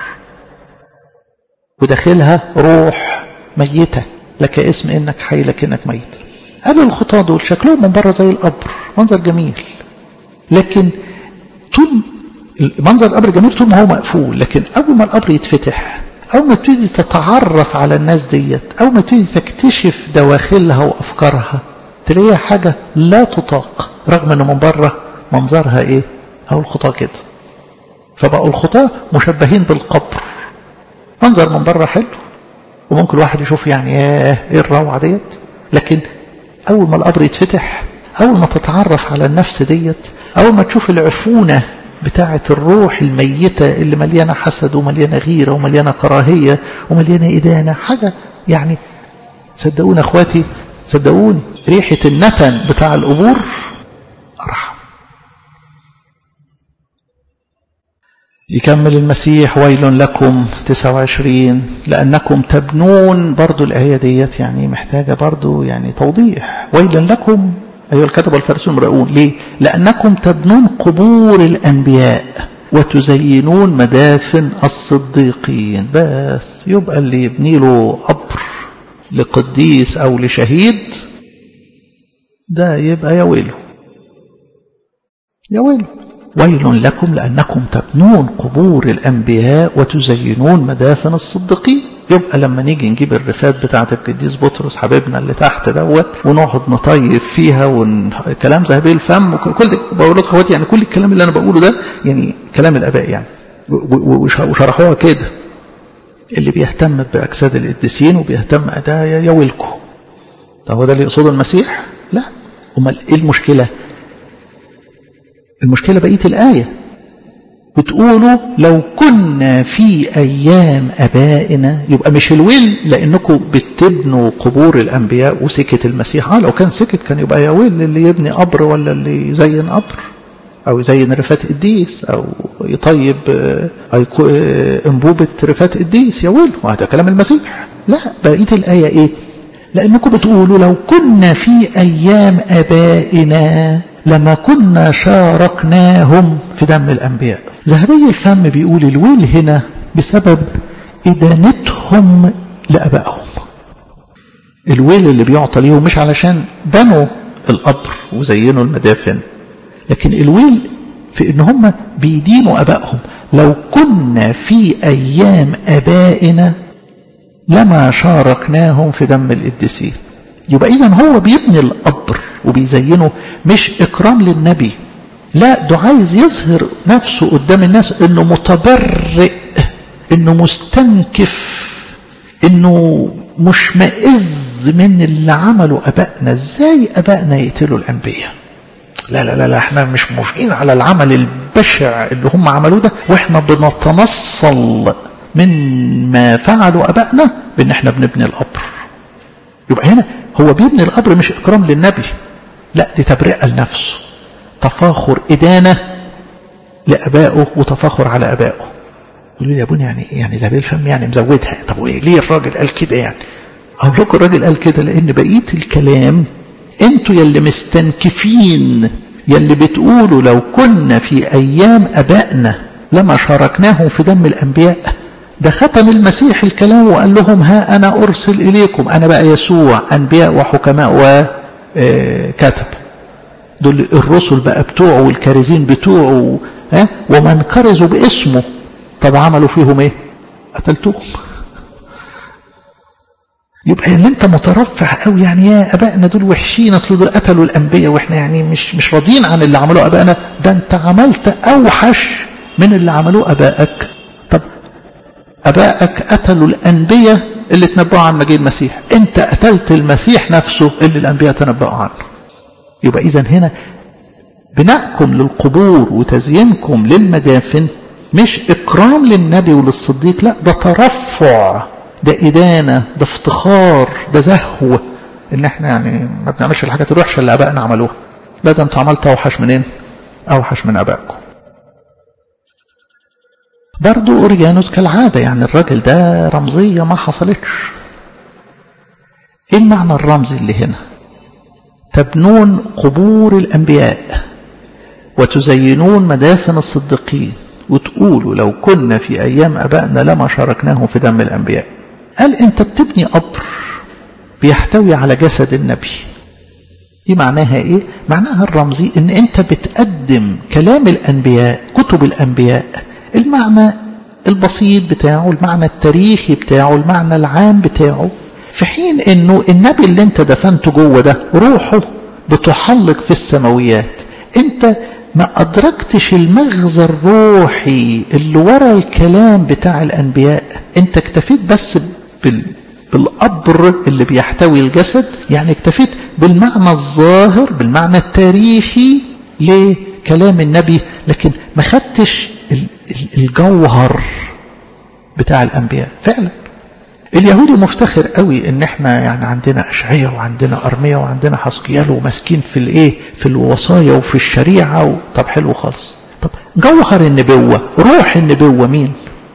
وداخلها روح ميتة لك اسم إنك حي لكنك ميت قالوا الخطاة دول شكلهم من بره زي القبر منظر جميل لكن طول منظر القبر جميل طول ما هو مقفول لكن أول ما القبر يتفتح أول ما تبتدي تتعرف على الناس ديت أول ما تبتدي تكتشف دواخلها وأفكارها تلاقيها حاجة لا تطاق رغم أنه من بره منظرها إيه أو الخطاة كده فبقوا الخطاة مشبهين بالقبر منظر من بره حلو وممكن الواحد يشوف يعني ايه الروعة ديت لكن أول ما القبر يتفتح أول ما تتعرف على النفس ديت أول ما تشوف العفونة بتاعة الروح الميتة اللي مليانة حسد ومليانة غيرة ومليانة كراهية ومليانة إدانة حاجة يعني صدقوني أخواتي صدقوني ريحة النتن بتاع القبور أرحم يكمل المسيح ويل لكم 29 لأنكم تبنون برضو الآية ديت يعني محتاجة برضو يعني توضيح ويل لكم أيها الكتب والفارسون مرؤون ليه لأنكم تبنون قبور الأنبياء وتزينون مدافن الصديقين بس يبقى اللي يبني له قبر لقديس أو لشهيد ده يبقى يا ويله يا ويله ويل لكم لأنكم تبنون قبور الأنبياء وتزينون مدافن الصديقين يبقى لما نيجي نجيب الرفات بتاعة القديس بطرس حبيبنا اللي تحت دوت ونقعد نطيب فيها وكلام ذهبي الفم وكل ده بقول لك اخواتي يعني كل الكلام اللي انا بقوله ده يعني كلام الاباء يعني وشرحوها كده اللي بيهتم باجساد القديسين وبيهتم ده يا ويلكم ده هو ده اللي يقصده المسيح لا امال ايه المشكله المشكله بقيه الايه بتقولوا لو كنا في أيام أبائنا يبقى مش الويل لأنكم بتبنوا قبور الأنبياء وسكت المسيح آه لو كان سكت كان يبقى يا ويل اللي يبني قبر ولا اللي يزين قبر أو يزين رفات قديس أو يطيب أنبوبة رفات قديس يا ويل وهذا كلام المسيح لا بقية الآية إيه لأنكم بتقولوا لو كنا في أيام أبائنا لما كنا شاركناهم في دم الأنبياء ذهبي الفم بيقول الويل هنا بسبب إدانتهم لأبائهم الويل اللي بيعطى ليهم مش علشان بنوا القبر وزينوا المدافن لكن الويل في ان هم بيدينوا ابائهم لو كنا في ايام ابائنا لما شاركناهم في دم القديسين يبقى اذا هو بيبني القبر وبيزينه مش اكرام للنبي لا ده عايز يظهر نفسه قدام الناس انه متبرئ انه مستنكف انه مشمئز من اللي عمله ابائنا ازاي ابائنا يقتلوا الانبياء لا لا لا لا احنا مش موافقين على العمل البشع اللي هم عملوه ده واحنا بنتنصل من ما فعلوا ابائنا بان احنا بنبني القبر يبقى هنا هو بيبني القبر مش اكرام للنبي لا دي تبرئه لنفسه تفاخر ادانه لابائه وتفاخر على ابائه يقولوا لي يا ابونا يعني يعني زبيب الفم يعني مزودها طب وايه ليه الراجل قال كده يعني اقول لكم الراجل قال كده لان بقيه الكلام انتوا يلي مستنكفين يلي بتقولوا لو كنا في ايام ابائنا لما شاركناهم في دم الانبياء ده ختم المسيح الكلام وقال لهم ها انا ارسل اليكم انا بقى يسوع انبياء وحكماء وكتب دول الرسل بقى بتوعه والكارزين بتوعه ها ومن كرزوا باسمه طب عملوا فيهم ايه قتلتوهم يبقى ان انت مترفع قوي يعني يا ابائنا دول وحشين اصل دول قتلوا الانبياء واحنا يعني مش مش راضيين عن اللي عملوه ابائنا ده انت عملت اوحش من اللي عملوه ابائك طب ابائك قتلوا الانبياء اللي تنبؤوا عن مجيء المسيح انت قتلت المسيح نفسه اللي الانبياء تنبؤوا عنه يبقى اذا هنا بناءكم للقبور وتزيينكم للمدافن مش اكرام للنبي وللصديق لا ده ترفع ده إدانة ده افتخار ده زهو إن إحنا يعني ما بنعملش الحاجات الوحشة اللي آبائنا عملوها لا ده أنتوا عملتوا أوحش منين؟ أوحش من آبائكم برضو أوريانوس كالعادة يعني الراجل ده رمزية ما حصلتش إيه المعنى الرمزي اللي هنا؟ تبنون قبور الأنبياء وتزينون مدافن الصديقين وتقولوا لو كنا في أيام أبائنا لما شاركناهم في دم الأنبياء قال أنت بتبني قبر بيحتوي على جسد النبي دي معناها إيه؟ معناها الرمزي إن أنت بتقدم كلام الأنبياء كتب الأنبياء المعنى البسيط بتاعه المعنى التاريخي بتاعه المعنى العام بتاعه في حين انه النبي اللي انت دفنته جوه ده روحه بتحلق في السماويات انت ما أدركتش المغزى الروحي اللي ورا الكلام بتاع الأنبياء أنت اكتفيت بس بال... بالقبر اللي بيحتوي الجسد يعني اكتفيت بالمعنى الظاهر بالمعنى التاريخي لكلام النبي لكن ما خدتش الجوهر بتاع الأنبياء فعلا اليهودي مفتخر قوي ان احنا يعني عندنا اشعية وعندنا ارمية وعندنا حسقيال وماسكين في الايه في الوصايا وفي الشريعة و... طب حلو خالص طب جوهر النبوة روح النبوة مين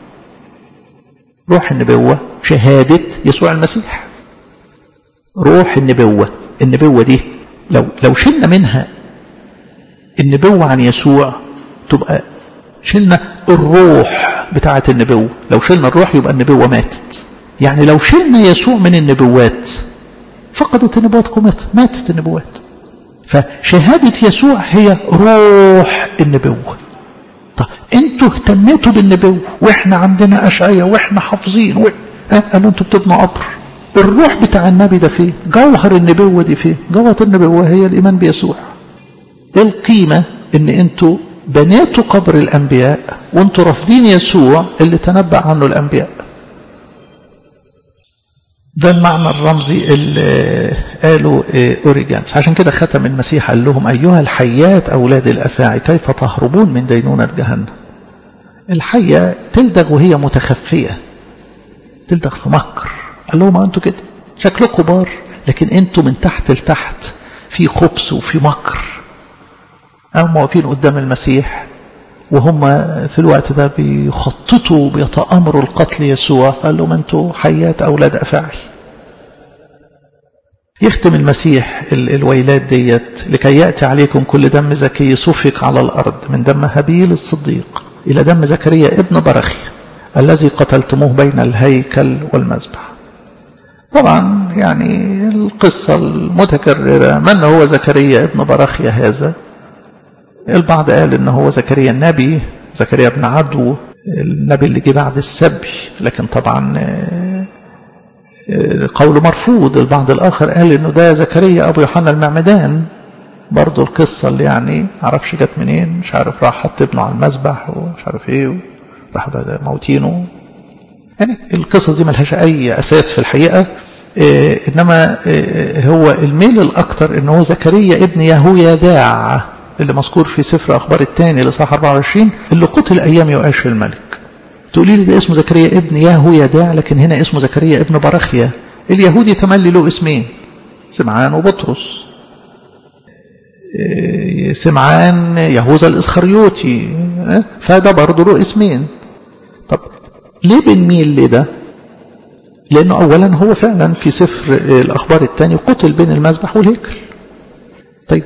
روح النبوة شهادة يسوع المسيح روح النبوة النبوة دي لو لو شلنا منها النبوة عن يسوع تبقى شلنا الروح بتاعة النبوة لو شلنا الروح يبقى النبوة ماتت يعني لو شلنا يسوع من النبوات فقدت النبوات قيمتها ماتت النبوات فشهادة يسوع هي روح النبوة طب انتوا اهتميتوا بالنبوة واحنا عندنا أشعية واحنا حافظين و... اه قالوا انتوا بتبنوا قبر الروح بتاع النبي ده فين جوهر النبوة دي فين جوهر النبوة هي الإيمان بيسوع القيمة ان انتوا بنيتوا قبر الأنبياء وانتوا رافضين يسوع اللي تنبأ عنه الأنبياء ده المعنى الرمزي اللي قاله أوريجانس عشان كده ختم المسيح قال لهم أيها الحيات أولاد الأفاعي كيف تهربون من دينونة جهنم الحية تلدغ وهي متخفية تلدغ في مكر قال لهم أنتوا كده شكلكم كبار لكن أنتوا من تحت لتحت في خبث وفي مكر هم واقفين قدام المسيح وهم في الوقت ده بيخططوا بيتأمروا القتل يسوع فقال لهم انتوا حيات أولاد أفاعي يختم المسيح الويلات ديت لكي يأتي عليكم كل دم زكي سفك على الأرض من دم هابيل الصديق إلى دم زكريا ابن برخي الذي قتلتموه بين الهيكل والمذبح طبعا يعني القصة المتكررة من هو زكريا ابن برخيا هذا البعض قال ان هو زكريا النبي زكريا بن عدو النبي اللي جه بعد السبي لكن طبعا قوله مرفوض البعض الاخر قال انه ده زكريا ابو يوحنا المعمدان برضه القصة اللي يعني معرفش جت منين مش عارف راح حط ابنه على المذبح ومش عارف ايه راح موتينه يعني القصص دي ملهاش اي اساس في الحقيقة إيه انما إيه هو الميل الاكتر ان هو زكريا ابن يهويداع اللي مذكور في سفر أخبار الثاني لصح 24 اللي قتل أيام يؤاش الملك تقولي لي ده اسمه زكريا ابن يهويداع لكن هنا اسمه زكريا ابن برخيا اليهودي تملي له اسمين سمعان وبطرس سمعان يهوذا الإسخريوطي فده برضه له اسمين طب ليه بنميل لده لأنه أولا هو فعلا في سفر الأخبار الثاني قتل بين المذبح والهيكل طيب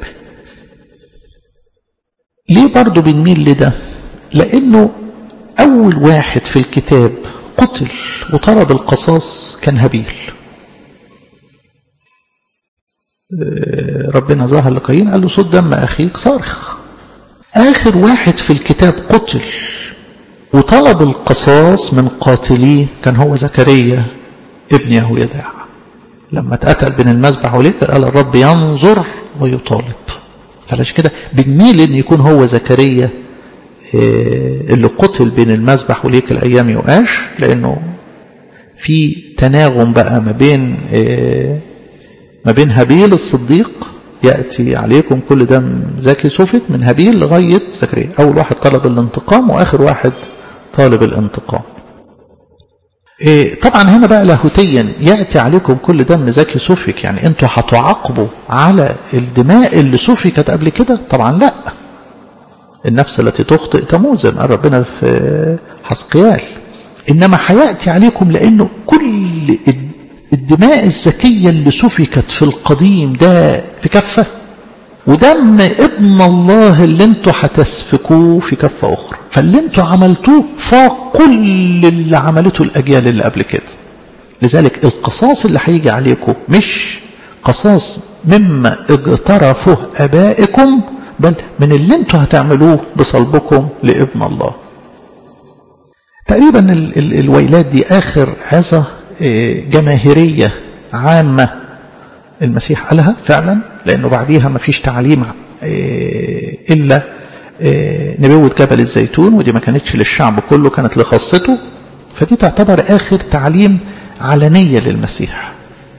ليه برضه بنميل لده لأنه أول واحد في الكتاب قتل وطلب القصاص كان هابيل ربنا ظهر لقايين قال له صوت دم أخيك صارخ آخر واحد في الكتاب قتل وطلب القصاص من قاتليه كان هو زكريا ابن يهويداع لما اتقتل بين المذبح وليك قال الرب ينظر ويطالب فلاش كده بنميل ان يكون هو زكريا اللي قتل بين المذبح وليك الايام يؤاش لانه في تناغم بقى ما بين ما بين هابيل الصديق يأتي عليكم كل دم زكي سفك من هابيل لغاية زكريا أول واحد طلب الانتقام وآخر واحد طالب الانتقام إيه طبعا هنا بقى لاهوتيا يأتي عليكم كل دم زكي سفك يعني انتوا هتعاقبوا على الدماء اللي سفكت قبل كده طبعا لا النفس التي تخطئ تموت زي ما قال ربنا في حسقيال إنما هيأتي عليكم لأنه كل الدماء الزكية اللي سفكت في القديم ده في كفة ودم ابن الله اللي انتوا هتسفكوه في كفة أخرى فاللي انتوا عملتوه فاق كل اللي عملته الأجيال اللي قبل كده لذلك القصاص اللي هيجي عليكم مش قصاص مما اجترفه أبائكم بل من اللي انتوا هتعملوه بصلبكم لابن الله تقريبا ال ال الويلات دي آخر عظة جماهيرية عامة المسيح قالها فعلا لأنه بعديها ما فيش تعليم إلا نبوة جبل الزيتون ودي ما كانتش للشعب كله كانت لخاصته فدي تعتبر آخر تعليم علنية للمسيح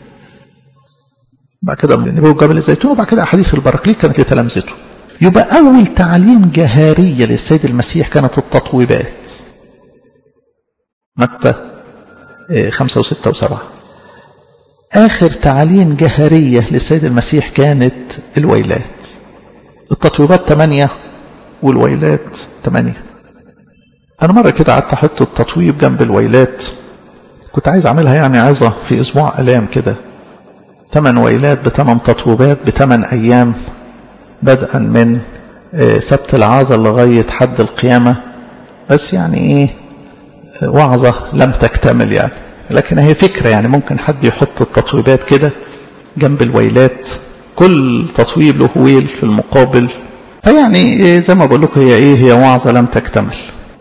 بعد كده نبوة جبل الزيتون وبعد كده أحاديث البراكليت كانت لتلامذته يبقى أول تعليم جهارية للسيد المسيح كانت التطويبات متى خمسة وستة وسبعة آخر تعليم جهرية للسيد المسيح كانت الويلات التطويبات ثمانية والويلات ثمانية أنا مرة كده قعدت أحط التطويب جنب الويلات كنت عايز أعملها يعني عظة في أسبوع ألام كده ثمان ويلات بثمان تطويبات بثمان أيام بدءا من سبت العازة لغاية حد القيامة بس يعني إيه وعظة لم تكتمل يعني لكن هي فكرة يعني ممكن حد يحط التطويبات كده جنب الويلات كل تطويب له ويل في المقابل فيعني زي ما بقول لكم هي ايه هي وعظة لم تكتمل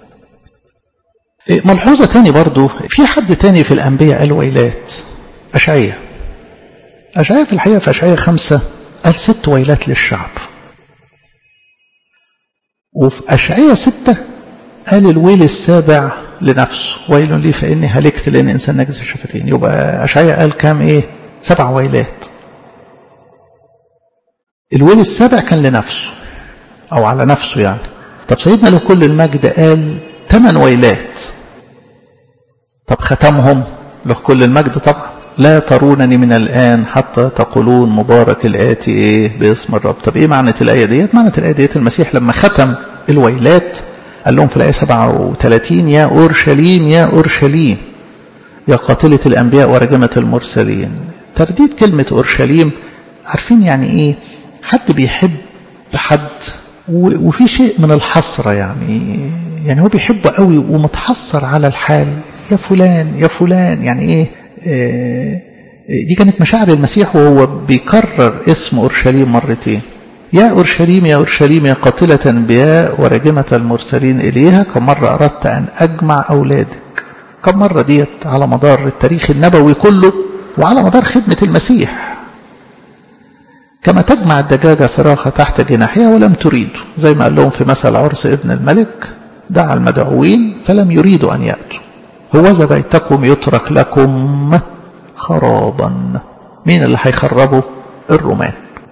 ملحوظة تاني برضو في حد تاني في الأنبياء قال ويلات أشعية أشعية في الحقيقة في أشعية خمسة قال ست ويلات للشعب وفي أشعية ستة قال الويل السابع لنفسه ويل لي فإني هلكت لأن إنسان نجز الشفتين يبقى أشعياء قال كام إيه سبع ويلات الويل السابع كان لنفسه أو على نفسه يعني طب سيدنا له كل المجد قال ثمان ويلات طب ختمهم له كل المجد طبعا لا ترونني من الآن حتى تقولون مبارك الآتي إيه باسم الرب طب إيه معنى الآية ديت معنى الآية ديت المسيح لما ختم الويلات قال لهم في الآية 37 يا أورشليم يا أورشليم يا قاتلة الأنبياء ورجمة المرسلين ترديد كلمة أورشليم عارفين يعني إيه حد بيحب حد وفي شيء من الحسرة يعني يعني هو بيحبه قوي ومتحسر على الحال يا فلان يا فلان يعني إيه دي كانت مشاعر المسيح وهو بيكرر اسم أورشليم مرتين يا أورشليم يا أورشليم يا قاتلة أنبياء ورجمة المرسلين إليها كم مرة أردت أن أجمع أولادك كم مرة ديت على مدار التاريخ النبوي كله وعلى مدار خدمة المسيح كما تجمع الدجاجة فراخة تحت جناحها ولم تريدوا زي ما قال لهم في مثل عرس ابن الملك دعا المدعوين فلم يريدوا أن يأتوا هوذا بيتكم يترك لكم خرابا مين اللي هيخربه الرومان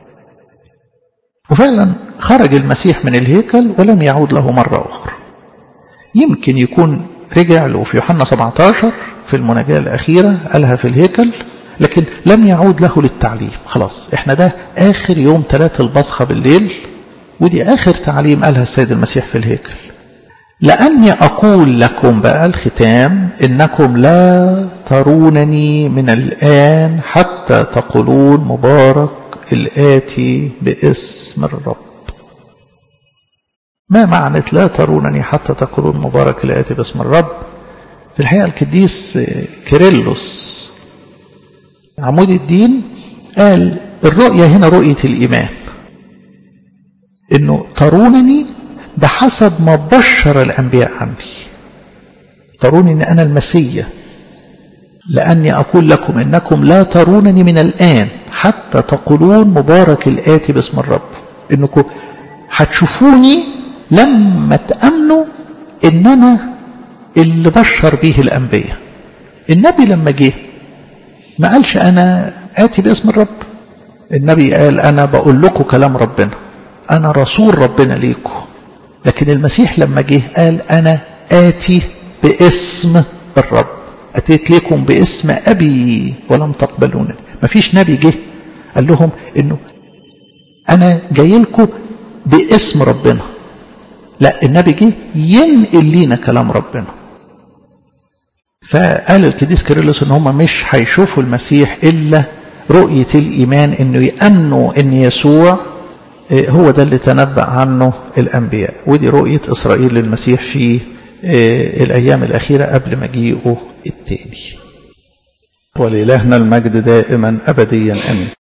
وفعلا خرج المسيح من الهيكل ولم يعود له مرة أخرى يمكن يكون رجع له في يوحنا 17 في المناجاة الأخيرة قالها في الهيكل لكن لم يعود له للتعليم خلاص احنا ده آخر يوم ثلاث البصخة بالليل ودي آخر تعليم قالها السيد المسيح في الهيكل لأني أقول لكم بقى الختام إنكم لا ترونني من الآن حتى تقولون مبارك الآتي باسم الرب ما معنى لا ترونني حتى تقولون مبارك الآتي باسم الرب في الحقيقة القديس كيرلس عمود الدين قال الرؤية هنا رؤية الإيمان إنه ترونني بحسب ما بشر الأنبياء عني تروني أن أنا المسيح لأني أقول لكم إنكم لا ترونني من الآن حتى تقولون مبارك الآتي باسم الرب إنكم هتشوفوني لما تأمنوا إن أنا اللي بشر به الأنبياء النبي لما جه ما قالش أنا آتي باسم الرب النبي قال أنا بقول لكم كلام ربنا أنا رسول ربنا ليكم لكن المسيح لما جه قال أنا آتي باسم الرب أتيت لكم باسم أبي ولم تقبلونني ما فيش نبي جه قال لهم إنه أنا جاي لكم باسم ربنا لا النبي جه ينقل لينا كلام ربنا فقال القديس كيرلس ان هم مش هيشوفوا المسيح الا رؤية الايمان انه يأمنوا ان يسوع هو ده اللي تنبأ عنه الانبياء ودي رؤية اسرائيل للمسيح في الايام الاخيرة قبل مجيئه التاني ولإلهنا المجد دائما ابديا امين